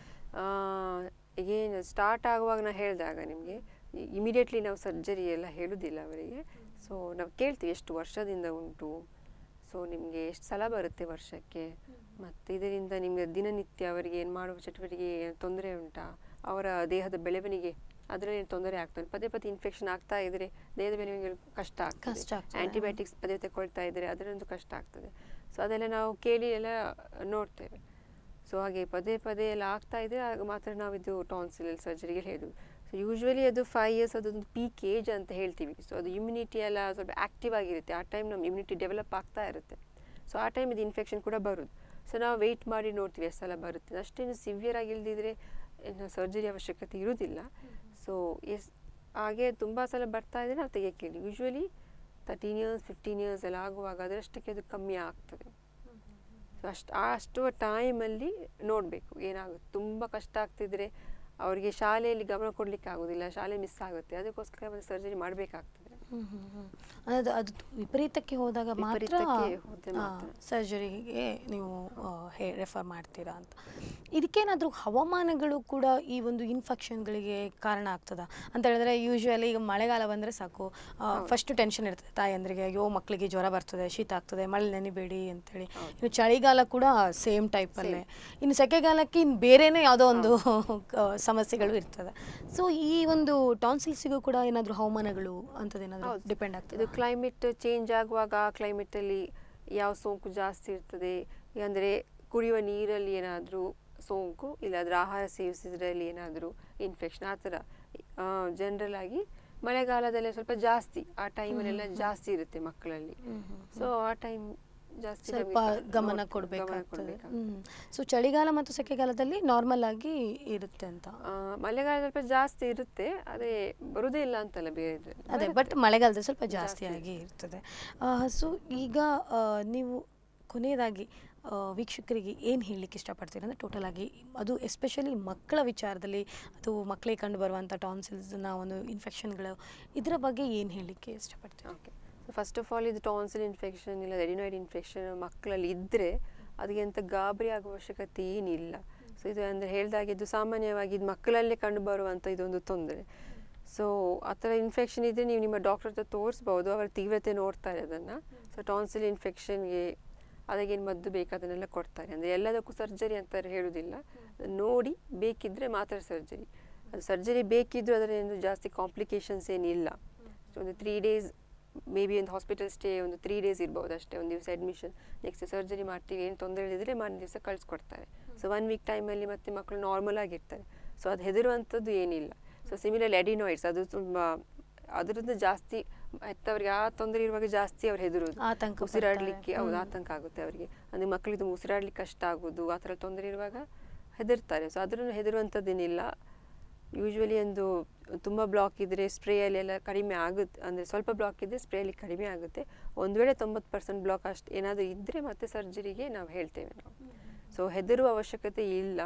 ಏನು ಸ್ಟಾರ್ಟ್ ಆಗುವಾಗ ನಾನು ಹೇಳಿದಾಗ ನಿಮಗೆ ಇಮಿಡಿಯೇಟ್ಲಿ ನಾವು ಸರ್ಜರಿ ಎಲ್ಲ ಹೇಳುವುದಿಲ್ಲ ಅವರಿಗೆ ಸೊ ನಾವು ಕೇಳ್ತೀವಿ ಎಷ್ಟು ವರ್ಷದಿಂದ ಉಂಟು ಸೊ ನಿಮಗೆ ಎಷ್ಟು ಸಲ ಬರುತ್ತೆ ವರ್ಷಕ್ಕೆ ಮತ್ತು ಇದರಿಂದ ನಿಮಗೆ ದಿನನಿತ್ಯ ಅವರಿಗೆ ಏನು ಮಾಡುವ ಚಟುವಟಿಕೆ ತೊಂದರೆ ಉಂಟಾ ಅವರ ದೇಹದ ಬೆಳವಣಿಗೆ ಅದರಲ್ಲಿ ತೊಂದರೆ ಆಗ್ತದೆ ಪದೇ ಪದೇ ಇನ್ಫೆಕ್ಷನ್ ಆಗ್ತಾ ಇದ್ರೆ ದೇಹದ ಬೆಳವಣಿಗೆ ಕಷ್ಟ ಆಗ್ತದೆ ಕಷ್ಟ ಆಗ್ತದೆ. ಆಂಟಿಬಯೋಟಿಕ್ಸ್ ಪದೇ ತಗೊಳ್ತಾ ಇದ್ರೆ ಅದರೊಂದು ಕಷ್ಟ ಆಗ್ತದೆ ಸೊ ಅದೆಲ್ಲ ನಾವು ಕೇಳಿ ಎಲ್ಲ ನೋಡ್ತೇವೆ ಸೊ ಹಾಗೆ ಪದೇ ಪದೇ ಎಲ್ಲ ಆಗ್ತಾ ಇದೆ ಆಗ ಮಾತ್ರ ನಾವು ಇದು ಟಾನ್ಸಿಲ್ ಸರ್ಜರಿಗೆ ಹೇಳುದು ಸೊ ಯೂಶ್ವಲಿ ಅದು ಫೈವ್ ಇಯರ್ಸ್ ಅದೊಂದು ಪೀಕ್ ಏಜ್ ಅಂತ ಹೇಳ್ತೀವಿ ಸೊ ಅದು ಇಮ್ಯುನಿಟಿ ಎಲ್ಲ ಸ್ವಲ್ಪ ಆ್ಯಕ್ಟಿವ್ ಆಗಿರುತ್ತೆ ಆ ಟೈಮ್ ನಮ್ಮ ಇಮ್ಯುನಿಟಿ ಡೆವಲಪ್ ಆಗ್ತಾ ಇರುತ್ತೆ ಸೊ ಆ ಟೈಮ್ ಇದು ಇನ್ಫೆಕ್ಷನ್ ಕೂಡ ಬರೋದು ಸೊ ನಾವು ವೆಯ್ಟ್ ಮಾಡಿ ನೋಡ್ತೀವಿ ಎಷ್ಟು ಸಲ ಬರುತ್ತೆ ಅಷ್ಟೇನು ಸಿವಿಯರ್ ಆಗಿ ಇಲ್ದಿದ್ರೆ ಇನ್ನು ಸರ್ಜರಿ ಅವಶ್ಯಕತೆ ಇರುವುದಿಲ್ಲ ಸೊ ಎಸ್ ಹಾಗೆ ತುಂಬ ಸಲ ಬರ್ತಾ ಇದ್ರೆ ನಾವು ತೆಗಿಯಕ್ಕೆ usually thirteen years fifteen years ಎಲ್ಲ ಆಗುವಾಗ ಅದರಷ್ಟಕ್ಕೆ ಅದು ಕಮ್ಮಿ ಆಗ್ತದೆ ಸೊ ಅಷ್ಟು ಅಷ್ಟು ಟೈಮಲ್ಲಿ ನೋಡಬೇಕು ಏನಾಗುತ್ತೆ ತುಂಬ ಕಷ್ಟ ಆಗ್ತಿದ್ರೆ ಅವರಿಗೆ ಶಾಲೆಯಲ್ಲಿ ಗಮನ ಕೊಡಲಿಕ್ಕೆ ಆಗೋದಿಲ್ಲ ಶಾಲೆ ಮಿಸ್ ಆಗುತ್ತೆ ಅದಕ್ಕೋಸ್ಕರ ಒಂದು ಸರ್ಜರಿ ಮಾಡಬೇಕಾಗ್ತದೆ ಹ್ಮ್ ಹ್ಮ್ ಹ್ಮ್. ಅದು ಅದು ವಿಪರೀತಕ್ಕೆ ಹೋದಾಗ ಮಾತ್ರ ವಿಪರೀತಕ್ಕೆ ಹೋದ್ರೆ ಮಾತ್ರ. ಸರ್ಜರಿಗೆ ನೀವು ರೆಫರ್ ಮಾಡ್ತೀರಾ ಅಂತ ಇದಕ್ಕೇನಾದರೂ ಹವಾಮಾನಗಳು ಕೂಡ ಈ ಒಂದು ಇನ್ಫೆಕ್ಷನ್ಗಳಿಗೆ ಕಾರಣ ಆಗ್ತದ ಅಂತ ಹೇಳಿದ್ರೆ ಯೂಶ್ವಲಿ ಈಗ ಮಳೆಗಾಲ ಬಂದರೆ ಸಾಕು ಫಸ್ಟ್ ಟೆನ್ಷನ್ ಇರ್ತದೆ ತಾಯಂದ್ರಿಗೆ ಅಯ್ಯೋ ಮಕ್ಕಳಿಗೆ ಜ್ವರ ಬರ್ತದೆ ಶೀತ ಆಗ್ತದೆ ಮಳೆ ನೆನಿಬೇಡಿ ಅಂತೇಳಿ ಇನ್ನು ಚಳಿಗಾಲ ಕೂಡ ಸೇಮ್ ಟೈಪಲ್ಲೇ ಇನ್ನು ಸೆಕೆಗಾಲಕ್ಕೆ ಇನ್ನು ಬೇರೆನೇ ಯಾವುದೋ ಒಂದು ಆ, ಸಮಸ್ಯೆಗಳು ಇರ್ತದೆ ಸೊ ಈ ಒಂದು ಟಾನ್ಸಿಲ್ಸಿಗೂ ಕೂಡ ಏನಾದರೂ ಹವಾಮಾನಗಳು ಅಂಥದ್ದೇನಾದರೂ ಹೌದು. ಡಿಪೆಂಡ್ ಆಗ್ತದೆ ಇದು ಕ್ಲೈಮೇಟ್ ಚೇಂಜ್ ಆಗುವಾಗ ಆ ಕ್ಲೈಮೇಟಲ್ಲಿ ಯಾವ ಸೋಂಕು ಜಾಸ್ತಿ ಇರ್ತದೆ ಅಂದರೆ ಕುಡಿಯುವ ನೀರಲ್ಲಿ ಏನಾದರೂ ಸೋಂಕು ಇಲ್ಲಾಂದ್ರೆ ಆಹಾರ ಸೇವಿಸಿದ್ರಲ್ಲಿ ಏನಾದರೂ ಇನ್ಫೆಕ್ಷನ್ ಆ ಥರ ಜನರಲ್ ಆಗಿ ಮಳೆಗಾಲದಲ್ಲಿ ಸ್ವಲ್ಪ ಜಾಸ್ತಿ ಆ ಟೈಮಲ್ಲೆಲ್ಲ ಜಾಸ್ತಿ ಇರುತ್ತೆ ಮಕ್ಕಳಲ್ಲಿ ಸೊ ಆ ಟೈಮ್ ಜಾಸ್ತಿ ಸ್ವಲ್ಪ ನಮ್ಗೆ ಕ- ಗಮನ ನೋಡ್- ಕೊಡಬೇಕಾಗ್ತದೆ ಕೊಡ್ಬೇಕಾಗ್ತದೆ. ಸೊ ಚಳಿಗಾಲ ಮತ್ತು ಸೆಕೆಗಾಲದಲ್ಲಿ ನಾರ್ಮಲ್ ಆಗಿ ಇರುತ್ತೆ ಅಂತ ಆ, ಮಳೆಗಾಲ ಸ್ವಲ್ಪ ಜಾಸ್ತಿ ಇರುತ್ತೆ ಅದೇ ಬರುದೇ ಇಲ್ಲ ಅಂತಲ್ಲ ಬೇರೆ ಅದೇ ಬಟ್ ಮಳೆಗಾಲದಲ್ಲಿ ಸ್ವಲ್ಪ ಜಾಸ್ತಿ ಆಗಿ ಇರ್ತದೆ ಸೊ ಈಗ ಆ, ನೀವು ಕೊನೆಯದಾಗಿ ಆ, ವೀಕ್ಷಕರಿಗೆ ಏನು ಹೇಳಲಿಕ್ಕೆ ಇಷ್ಟಪಡ್ತೀರಿ ಅಂದರೆ ಟೋಟಲ್ ಆಗಿ ಅದು ಎಸ್ಪೆಷಲಿ ಮಕ್ಕಳ ವಿಚಾರದಲ್ಲಿ ಅದು ಮಕ್ಕಳಿಗೆ ಕಂಡು ಬರುವಂಥ ಟಾನ್ಸಿಲ್ಸ್ನ ಒಂದು ಇನ್ಫೆಕ್ಷನ್ಗಳು ಇದರ ಬಗ್ಗೆ ಏನು ಹೇಳಲಿಕ್ಕೆ ಇಷ್ಟಪಡ್ತೀರಿ okay so first of all ಇದು ಟಾನ್ಸಿಲ್ ಇನ್ಫೆಕ್ಷನ್ ಇಲ್ಲ ಎಡಿನಾಯ್ಡ್ ಇನ್ಫೆಕ್ಷನ್ ಮಕ್ಕಳಲ್ಲಿ ಇದ್ದರೆ ಅದಕ್ಕೆ ಎಂತ ಗಾಬರಿ ಆಗುವ ಅವಶ್ಯಕತೆ ಏನಿಲ್ಲ ಸೊ ಇದು ಅಂದರೆ ಹೇಳ್ದಾಗೆ ಇದು ಸಾಮಾನ್ಯವಾಗಿ ಇದು ಮಕ್ಕಳಲ್ಲೇ ಕಂಡು ಬರುವಂಥ ಇದೊಂದು ತೊಂದರೆ ಸೊ ಆ ಥರ ಇನ್ಫೆಕ್ಷನ್ ಇದ್ದರೆ ನೀವು ನಿಮ್ಮ ಡಾಕ್ಟರ್ ಹತ್ರ ತೋರಿಸ್ಬೋದು ಅವರ ತೀವ್ರತೆ ನೋಡ್ತಾರೆ ಅದನ್ನು ಸೊ ಟಾನ್ಸಿಲ್ ಇನ್ಫೆಕ್ಷನ್ಗೆ ಅದಕ್ಕೇನು ಮದ್ದು ಬೇಕು ಅದನ್ನೆಲ್ಲ ಕೊಡ್ತಾರೆ ಅಂದರೆ ಎಲ್ಲದಕ್ಕೂ ಸರ್ಜರಿ ಅಂತಾರೆ ಹೇಳುವುದಿಲ್ಲ ನೋಡಿ ಬೇಕಿದ್ದರೆ ಮಾತ್ರ ಸರ್ಜರಿ ಅದು ಸರ್ಜರಿ ಬೇಕಿದ್ದರೂ ಅದರಿಂದ ಜಾಸ್ತಿ ಕಾಂಪ್ಲಿಕೇಶನ್ಸ್ ಏನಿಲ್ಲ ಸೊ ಒಂದು ತ್ರೀ ಡೇಸ್ ಮೇ ಬಿ ಒಂದು ಹಾಸ್ಪಿಟಲ್ ಸ್ಟೇ ಒಂದು ತ್ರೀ ಡೇಸ್ ಇರ್ಬೋದು ಅಷ್ಟೇ ಒಂದು ದಿವಸ ಅಡ್ಮಿಷನ್ ನೆಕ್ಸ್ಟ್ ಸರ್ಜರಿ ಮಾಡ್ತೀವಿ ಏನು ತೊಂದರೆ ಇದ್ದರೆ ಮಾರನೇ ದಿವಸ ಕಳಿಸ್ಕೊಡ್ತಾರೆ ಸೊ ಒನ್ ವೀಕ್ ಟೈಮಲ್ಲಿ ಮತ್ತೆ ಮಕ್ಕಳು ನಾರ್ಮಲ್ ಆಗಿರ್ತಾರೆ ಸೊ ಅದು ಹೆದರುವಂಥದ್ದು ಏನಿಲ್ಲ ಸೊ ಸಿಮಿಲರ್ ಎಡಿನಾಯ್ಡ್ಸ್ ಅದು ತುಂಬ ಅದರಿಂದ ಜಾಸ್ತಿ ಹೆತ್ತವರಿಗೆ ಆ ತೊಂದರೆ ಇರುವಾಗ ಜಾಸ್ತಿ ಅವ್ರು ಹೆದರುವುದು ಆತಂಕ ಉಸಿರಾಡ್ಲಿಕ್ಕೆ ಪಡ್ತಾರೆ. ಹೌದು ಹ್ಮ್. ಆತಂಕ ಆಗುತ್ತೆ ಅವರಿಗೆ ಅಂದರೆ ಮಕ್ಕಳಿಗೆ ತುಂಬ ಉಸಿರಾಡ್ಲಿಕ್ಕೆ ಕಷ್ಟ ಆಗೋದು ಆ ಥರ ತೊಂದರೆ ಇರುವಾಗ ಹೆದರ್ತಾರೆ ಸೊ ಅದನ್ನು ಹೆದರುವಂಥದ್ದೇನಿಲ್ಲ ಯೂಶ್ವಲಿ ಒಂದು ತುಂಬ ಬ್ಲಾಕ್ ಇದ್ದರೆ ಸ್ಪ್ರೇಯಲ್ಲಿ ಎಲ್ಲ ಕಡಿಮೆ ಆಗುತ್ತೆ ಅಂದರೆ ಸ್ವಲ್ಪ ಬ್ಲಾಕ್ ಇದ್ದರೆ ಸ್ಪ್ರೇಯಲ್ಲಿ ಕಡಿಮೆ ಆಗುತ್ತೆ ಒಂದು ವೇಳೆ ತೊಂಬತ್ತು ಪರ್ಸೆಂಟ್ ಬ್ಲಾಕ್ ಅಷ್ಟು ಏನಾದರೂ ಇದ್ದರೆ ಮತ್ತೆ ಸರ್ಜರಿಗೆ ನಾವು ಹೇಳ್ತೇವೆ ನಾವು ಸೊ ಹೆದರುವ ಅವಶ್ಯಕತೆ ಇಲ್ಲ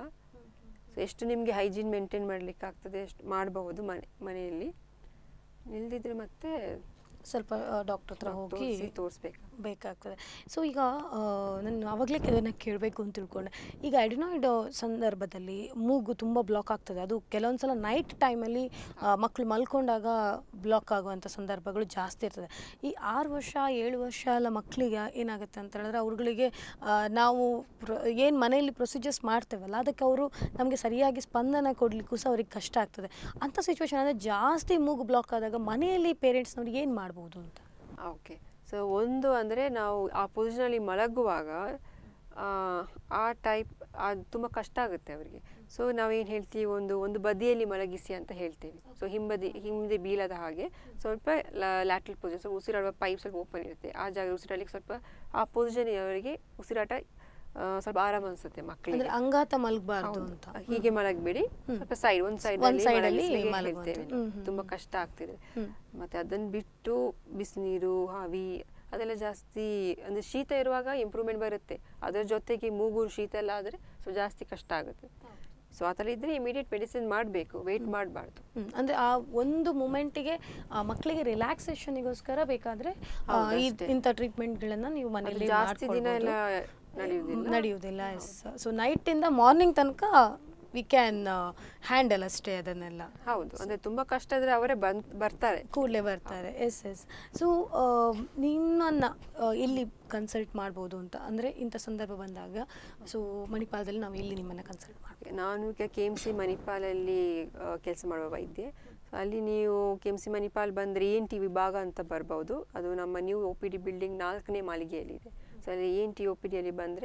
ಸೊ ಎಷ್ಟು ನಿಮಗೆ ಹೈಜೀನ್ ಮೇಂಟೈನ್ ಮಾಡಲಿಕ್ಕೆ ಆಗ್ತದೆ ಅಷ್ಟು ಮಾಡಬಹುದು ಮನೆ ಮನೆಯಲ್ಲಿ ಇಲ್ದಿದ್ರೆ ಮತ್ತೆ ಸ್ವಲ್ಪ ಡಾಕ್ಟರ್ ಹತ್ರ ಹೋಗಿ ತೋರಿಸ್ಬೇಕು ಬೇಕಾಗ್ತದೆ ಸೊ ಈಗ ಆ, ನಾನು ಆವಾಗಲೇ ಇದನ್ನು ಕೇಳಬೇಕು ಅಂತ ತಿಳ್ಕೊಂಡೆ ಈಗ ಎಡಿನಾಯ್ಡ್ ಸಂದರ್ಭದಲ್ಲಿ ಮೂಗು ತುಂಬ ಬ್ಲಾಕ್ ಆಗ್ತದೆ ಅದು ಕೆಲವೊಂದು ಸಲ ನೈಟ್ ಟೈಮಲ್ಲಿ ಮಕ್ಕಳು ಮಲ್ಕೊಂಡಾಗ ಬ್ಲಾಕ್ ಆಗುವಂಥ ಸಂದರ್ಭಗಳು ಜಾಸ್ತಿ ಇರ್ತದೆ ಈ ಆರು ವರ್ಷ ಏಳು ವರ್ಷ ಎಲ್ಲ ಮಕ್ಕಳಿಗೆ ಏನಾಗುತ್ತೆ ಅಂತ ಹೇಳಿದ್ರೆ ಅವ್ರುಗಳಿಗೆ ಆ, ನಾವು ಏನು ಮನೆಯಲ್ಲಿ ಪ್ರೊಸೀಜರ್ಸ್ ಮಾಡ್ತೇವಲ್ಲ ಅದಕ್ಕೆ ಅವರು ನಮಗೆ ಸರಿಯಾಗಿ ಸ್ಪಂದನ ಕೊಡಲಿಕ್ಕೂ ಸಹ ಅವ್ರಿಗೆ ಕಷ್ಟ ಆಗ್ತದೆ ಅಂಥ ಸಿಚುವೇಶನ್ ಅಂದರೆ ಜಾಸ್ತಿ ಮೂಗು ಬ್ಲಾಕ್ ಆದಾಗ ಮನೆಯಲ್ಲಿ ಪೇರೆಂಟ್ಸ್ನವ್ರಿಗೆ ಏನು ಮಾಡ್ಬೋದು ಅಂತ ಓಕೆ ಸೊ ಒಂದು ಅಂದರೆ ನಾವು ಆ ಪೊಸಿಷನಲ್ಲಿ ಮಲಗುವಾಗ ಆ, ಆ ಟೈಪ್ ಅದು ತುಂಬ ಕಷ್ಟ ಆಗುತ್ತೆ ಅವರಿಗೆ ಸೊ ನಾವೇನು ಹೇಳ್ತೀವಿ ಒಂದು ಒಂದು ಬದಿಯಲ್ಲಿ ಮಲಗಿಸಿ ಅಂತ ಹೇಳ್ತೀವಿ ಸೊ ಹಿಂಬದಿ ಹಿಂದೆ ಬೀಳದ ಹಾಗೆ ಸ್ವಲ್ಪ ಲ್ಯಾಟ್ರಲ್ ಪೊಸಿಷನ್ ಸ್ವಲ್ಪ ಉಸಿರಾಡುವ ಪೈಪ್ ಸ್ವಲ್ಪ ಓಪನ್ ಇರುತ್ತೆ ಆ ಜಾಗ ಉಸಿರಾಡಲಿಕ್ಕೆ ಸ್ವಲ್ಪ ಆ ಪೊಸಿಷನ್ ಅವರಿಗೆ ಉಸಿರಾಟ ಆ, ಸ್ವಲ್ಪ ಆರಾಮ ಅನಿಸುತ್ತೆ ಮಕ್ಕಳಿಗೆ ಅಂದ್ರೆ ಅಂಗಾತ ಮಲಗಬಾರ್ದು ಹೌದು. ಅಂತ ಹೀಗೆ ಮಲಗಬೇಡಿ ಸ್ವಲ್ಪ ಸೈಡ್ ಒಂದು ಸೈಡ್ ಒಂದ್ side ಅಲ್ಲಿ ಹೇಳ್ತೇವೆ ಮಲಗುವಂಥದ್ದು. ನಾವು. ಹ್ಮ್, ಹ್ಮ್, ತುಂಬಾ ಕಷ್ಟ ಆಗ್ತಿದೆ ಹ್ಮ್. ಮತ್ತೆ ಅದನ್ನ ಬಿಟ್ಟು ಬಿಸಿನೀರು ಹಾವಿ ಅದೆಲ್ಲ ಜಾಸ್ತಿ ಅಂದ್ರೆ ಶೀತ ಇರುವಾಗ ಇಂಪ್ರೂವ್ಮೆಂಟ್ ಬರುತ್ತೆ ಅದರ ಜೊತೆಗೆ ಮೂಗು ಶೀತ ಎಲ್ಲ ಆದರೆ ಸೊ ಜಾಸ್ತಿ ಕಷ್ಟ ಆಗುತ್ತೆ ಸೊ ಆ ಥರ ಇದ್ರೆ ಇಮಿಡಿಯೇಟ್ ಮೆಡಿಸಿನ್ ಮಾಡಬೇಕು ವೆಯ್ಟ್ ಮಾಡಬಾರ್ದು ಹ್ಮ್. ಅಂದ್ರೆ ಆ ಒಂದು ಮೂಮೆಂಟಿಗೆ ಮಕ್ಕಳಿಗೆ ರಿಲ್ಯಾಕ್ಸೇಷನ್ಗೋಸ್ಕರ ಬೇಕಾದ್ರೆ ಆ, ಹೌದು, ಈ- ಅಷ್ಟೇ. ಇಂಥ ಟ್ರೀಟ್ಮೆಂಟ್ಗಳನ್ನ ನೀವು ಮನೆಯಲ್ಲಿ ಜಾಸ್ತಿ ದಿನ ಎಲ್ಲ ನಡೆಯುವುದಿಲ್ಲ ನಡೆಯುವುದಿಲ್ಲ ಎಸ್ ಸೊ ನೈಟಿಂದ ಮಾರ್ನಿಂಗ್ ತನಕ ವಿ ಕ್ಯಾನ್ ಹ್ಯಾಂಡಲ್ ಅಷ್ಟೇ ಅದನ್ನೆಲ್ಲ ಹೌದು ಅಂದ್ರೆ ತುಂಬಾ ಕಷ್ಟ ಇದ್ರೆ ಅವರೇ ಬಂದ್ ಬರ್ತಾರೆ ಕೂಡಲೇ ಬರ್ತಾರೆ ಎಸ್ ಎಸ್ ಸೊ ನಿಮ್ಮನ್ನು ಇಲ್ಲಿ ಕನ್ಸಲ್ಟ್ ಮಾಡ್ಬೋದು ಅಂತ ಅಂದರೆ ಇಂಥ ಸಂದರ್ಭ ಬಂದಾಗ ಸೊ ಮಣಿಪಾಲದಲ್ಲಿ ನಾವು ಇಲ್ಲಿ ನಿಮ್ಮನ್ನು ಕನ್ಸಲ್ಟ್ ಮಾಡ್ಬೋದು ನಾನು ಈಗ ಕೆ ಎಮ್ ಸಿ ಮಣಿಪಾಲಲ್ಲಿ ಕೆಲಸ ಮಾಡುವ ವೈದ್ಯೆ So, ಅಲ್ಲಿ ನೀವು ಕೆ ಎಮ್ ಸಿ ಮಣಿಪಾಲ್ ಬಂದರೆ ಎನ್ ಟಿ ವಿಭಾಗ ಅಂತ ಬರ್ಬೋದು ಅದು ನಮ್ಮ new O P D building ನಾಲ್ಕನೇ ಮಾಳಿಗೆಯಲ್ಲಿದೆ ಸೊ ಅಲ್ಲಿ ಎನ್ ಟಿ ಒ ಪಿ ಡಿಯಲ್ಲಿ ಬಂದರೆ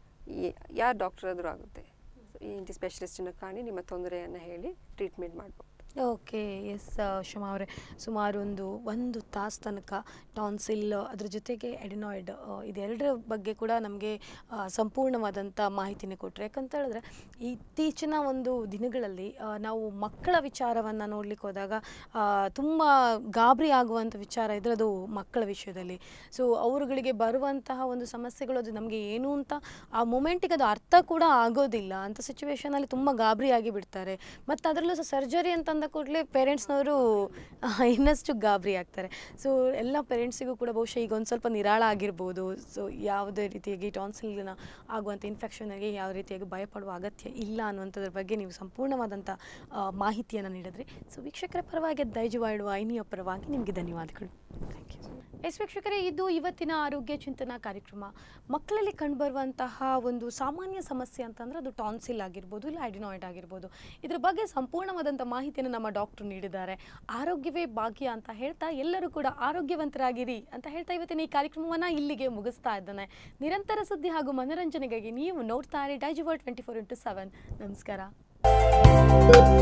ಯಾರು ಡಾಕ್ಟರ್ ಆದರೂ ಆಗುತ್ತೆ ಎನ್ ಟಿ ಸ್ಪೆಷಲಿಸ್ಟನ್ನು ಕಾಣಿ ನಿಮ್ಮ ತೊಂದರೆಯನ್ನು ಹೇಳಿ ಟ್ರೀಟ್ಮೆಂಟ್ ಮಾಡ್ಬೋದು ಓಕೆ ಎಸ್ ಶಮಾ ಅವರೇ ಸುಮಾರು ಒಂದು ಒಂದು ತಾಸು ತನಕ ಟಾನ್ಸಿಲ್ ಅದ್ರ ಜೊತೆಗೆ ಎಡಿನಾಯ್ಡ್ ಇದೆರಡರ ಬಗ್ಗೆ ಕೂಡ ನಮಗೆ ಸಂಪೂರ್ಣವಾದಂಥ ಮಾಹಿತಿನೇ ಕೊಟ್ಟರೆ ಯಾಕಂತ ಹೇಳಿದ್ರೆ ಇತ್ತೀಚಿನ ಒಂದು ದಿನಗಳಲ್ಲಿ ಆ, ನಾವು ಮಕ್ಕಳ ವಿಚಾರವನ್ನು ನೋಡ್ಲಿಕ್ಕೆ ಹೋದಾಗ ತುಂಬ ಗಾಬರಿ ಆಗುವಂಥ ವಿಚಾರ ಇದ್ರೆ ಅದು ಮಕ್ಕಳ ವಿಷಯದಲ್ಲಿ ಸೊ ಅವರುಗಳಿಗೆ ಬರುವಂತಹ ಒಂದು ಸಮಸ್ಯೆಗಳು ಅದು ನಮಗೆ ಏನು ಅಂತ ಆ ಮೂಮೆಂಟಿಗೆ ಅದು ಅರ್ಥ ಕೂಡ ಆಗೋದಿಲ್ಲ ಅಂತ ಸಿಚುವೇಶನಲ್ಲಿ ತುಂಬ ಗಾಬರಿ ಆಗಿ ಬಿಡ್ತಾರೆ ಮತ್ತು ಅದರಲ್ಲೂ ಸಹ ಸರ್ಜರಿ ಅಂತಂದ ಕೂಡಲೇ ಪೇರೆಂಟ್ಸ್ನವರು ಇನ್ನಷ್ಟು ಗಾಬರಿ ಆಗ್ತಾರೆ ಸೊ ಎಲ್ಲ ಪೇರೆಂಟ್ಸಿಗೂ ಕೂಡ ಬಹುಶಃ ಈಗ ಒಂದು ಸ್ವಲ್ಪ ನಿರಾಳ ಆಗಿರ್ಬೋದು ಸೊ ಯಾವುದೇ ರೀತಿಯಾಗಿ ಟಾನ್ಸಿಲ್ನ ಆಗುವಂಥ ಇನ್ಫೆಕ್ಷನ್ಗೆ ಯಾವ ರೀತಿಯಾಗಿ ಭಯಪಡುವ ಅಗತ್ಯ ಇಲ್ಲ ಅನ್ನುವಂಥದ್ರ ಬಗ್ಗೆ ನೀವು ಸಂಪೂರ್ಣವಾದಂಥ ಮಾಹಿತಿಯನ್ನು ನೀಡಿದ್ರಿ ಸೊ ವೀಕ್ಷಕರ ಪರವಾಗಿ ದಯಜುವಾಡುವ ಐನಿಯ ಪರವಾಗಿ ನಿಮಗೆ ಧನ್ಯವಾದಗಳು ಥ್ಯಾಂಕ್ ಯು ಎಸ್ ವೀಕ್ಷಕರೇ ಇದು ಇವತ್ತಿನ ಆರೋಗ್ಯ ಚಿಂತನಾ ಕಾರ್ಯಕ್ರಮ ಮಕ್ಕಳಲ್ಲಿ ಕಂಡುಬರುವಂತಹ ಒಂದು ಸಾಮಾನ್ಯ ಸಮಸ್ಯೆ ಅಂತಂದ್ರೆ ಅದು ಟಾನ್ಸಿಲ್ ಆಗಿರ್ಬೋದು ಇಲ್ಲ ಐಡಿನಾಯ್ಡ್ ಆಗಿರ್ಬೋದು ಇದ್ರ ಬಗ್ಗೆ ಸಂಪೂರ್ಣವಾದಂಥ ಮಾಹಿತಿಯನ್ನು ನಮ್ಮ ಡಾಕ್ಟರ್ ನೀಡಿದ್ದಾರೆ ಆರೋಗ್ಯವೇ ಭಾಗ್ಯ ಅಂತ ಹೇಳ್ತಾ ಎಲ್ಲರೂ ಕೂಡ ಆರೋಗ್ಯವಂತರಾಗಿರಿ ಅಂತ ಹೇಳ್ತಾ ಇವತ್ತಿನ ಈ ಕಾರ್ಯಕ್ರಮವನ್ನು ಇಲ್ಲಿಗೆ ಮುಗಿಸ್ತಾ ಇದ್ದಾನೆ ನಿರಂತರ ಸುದ್ದಿ ಹಾಗೂ ಮನೋರಂಜನೆಗಾಗಿ ನೀವು ನೋಡ್ತಾ ಇರಿ Daijiworld twenty four into seven ನಮಸ್ಕಾರ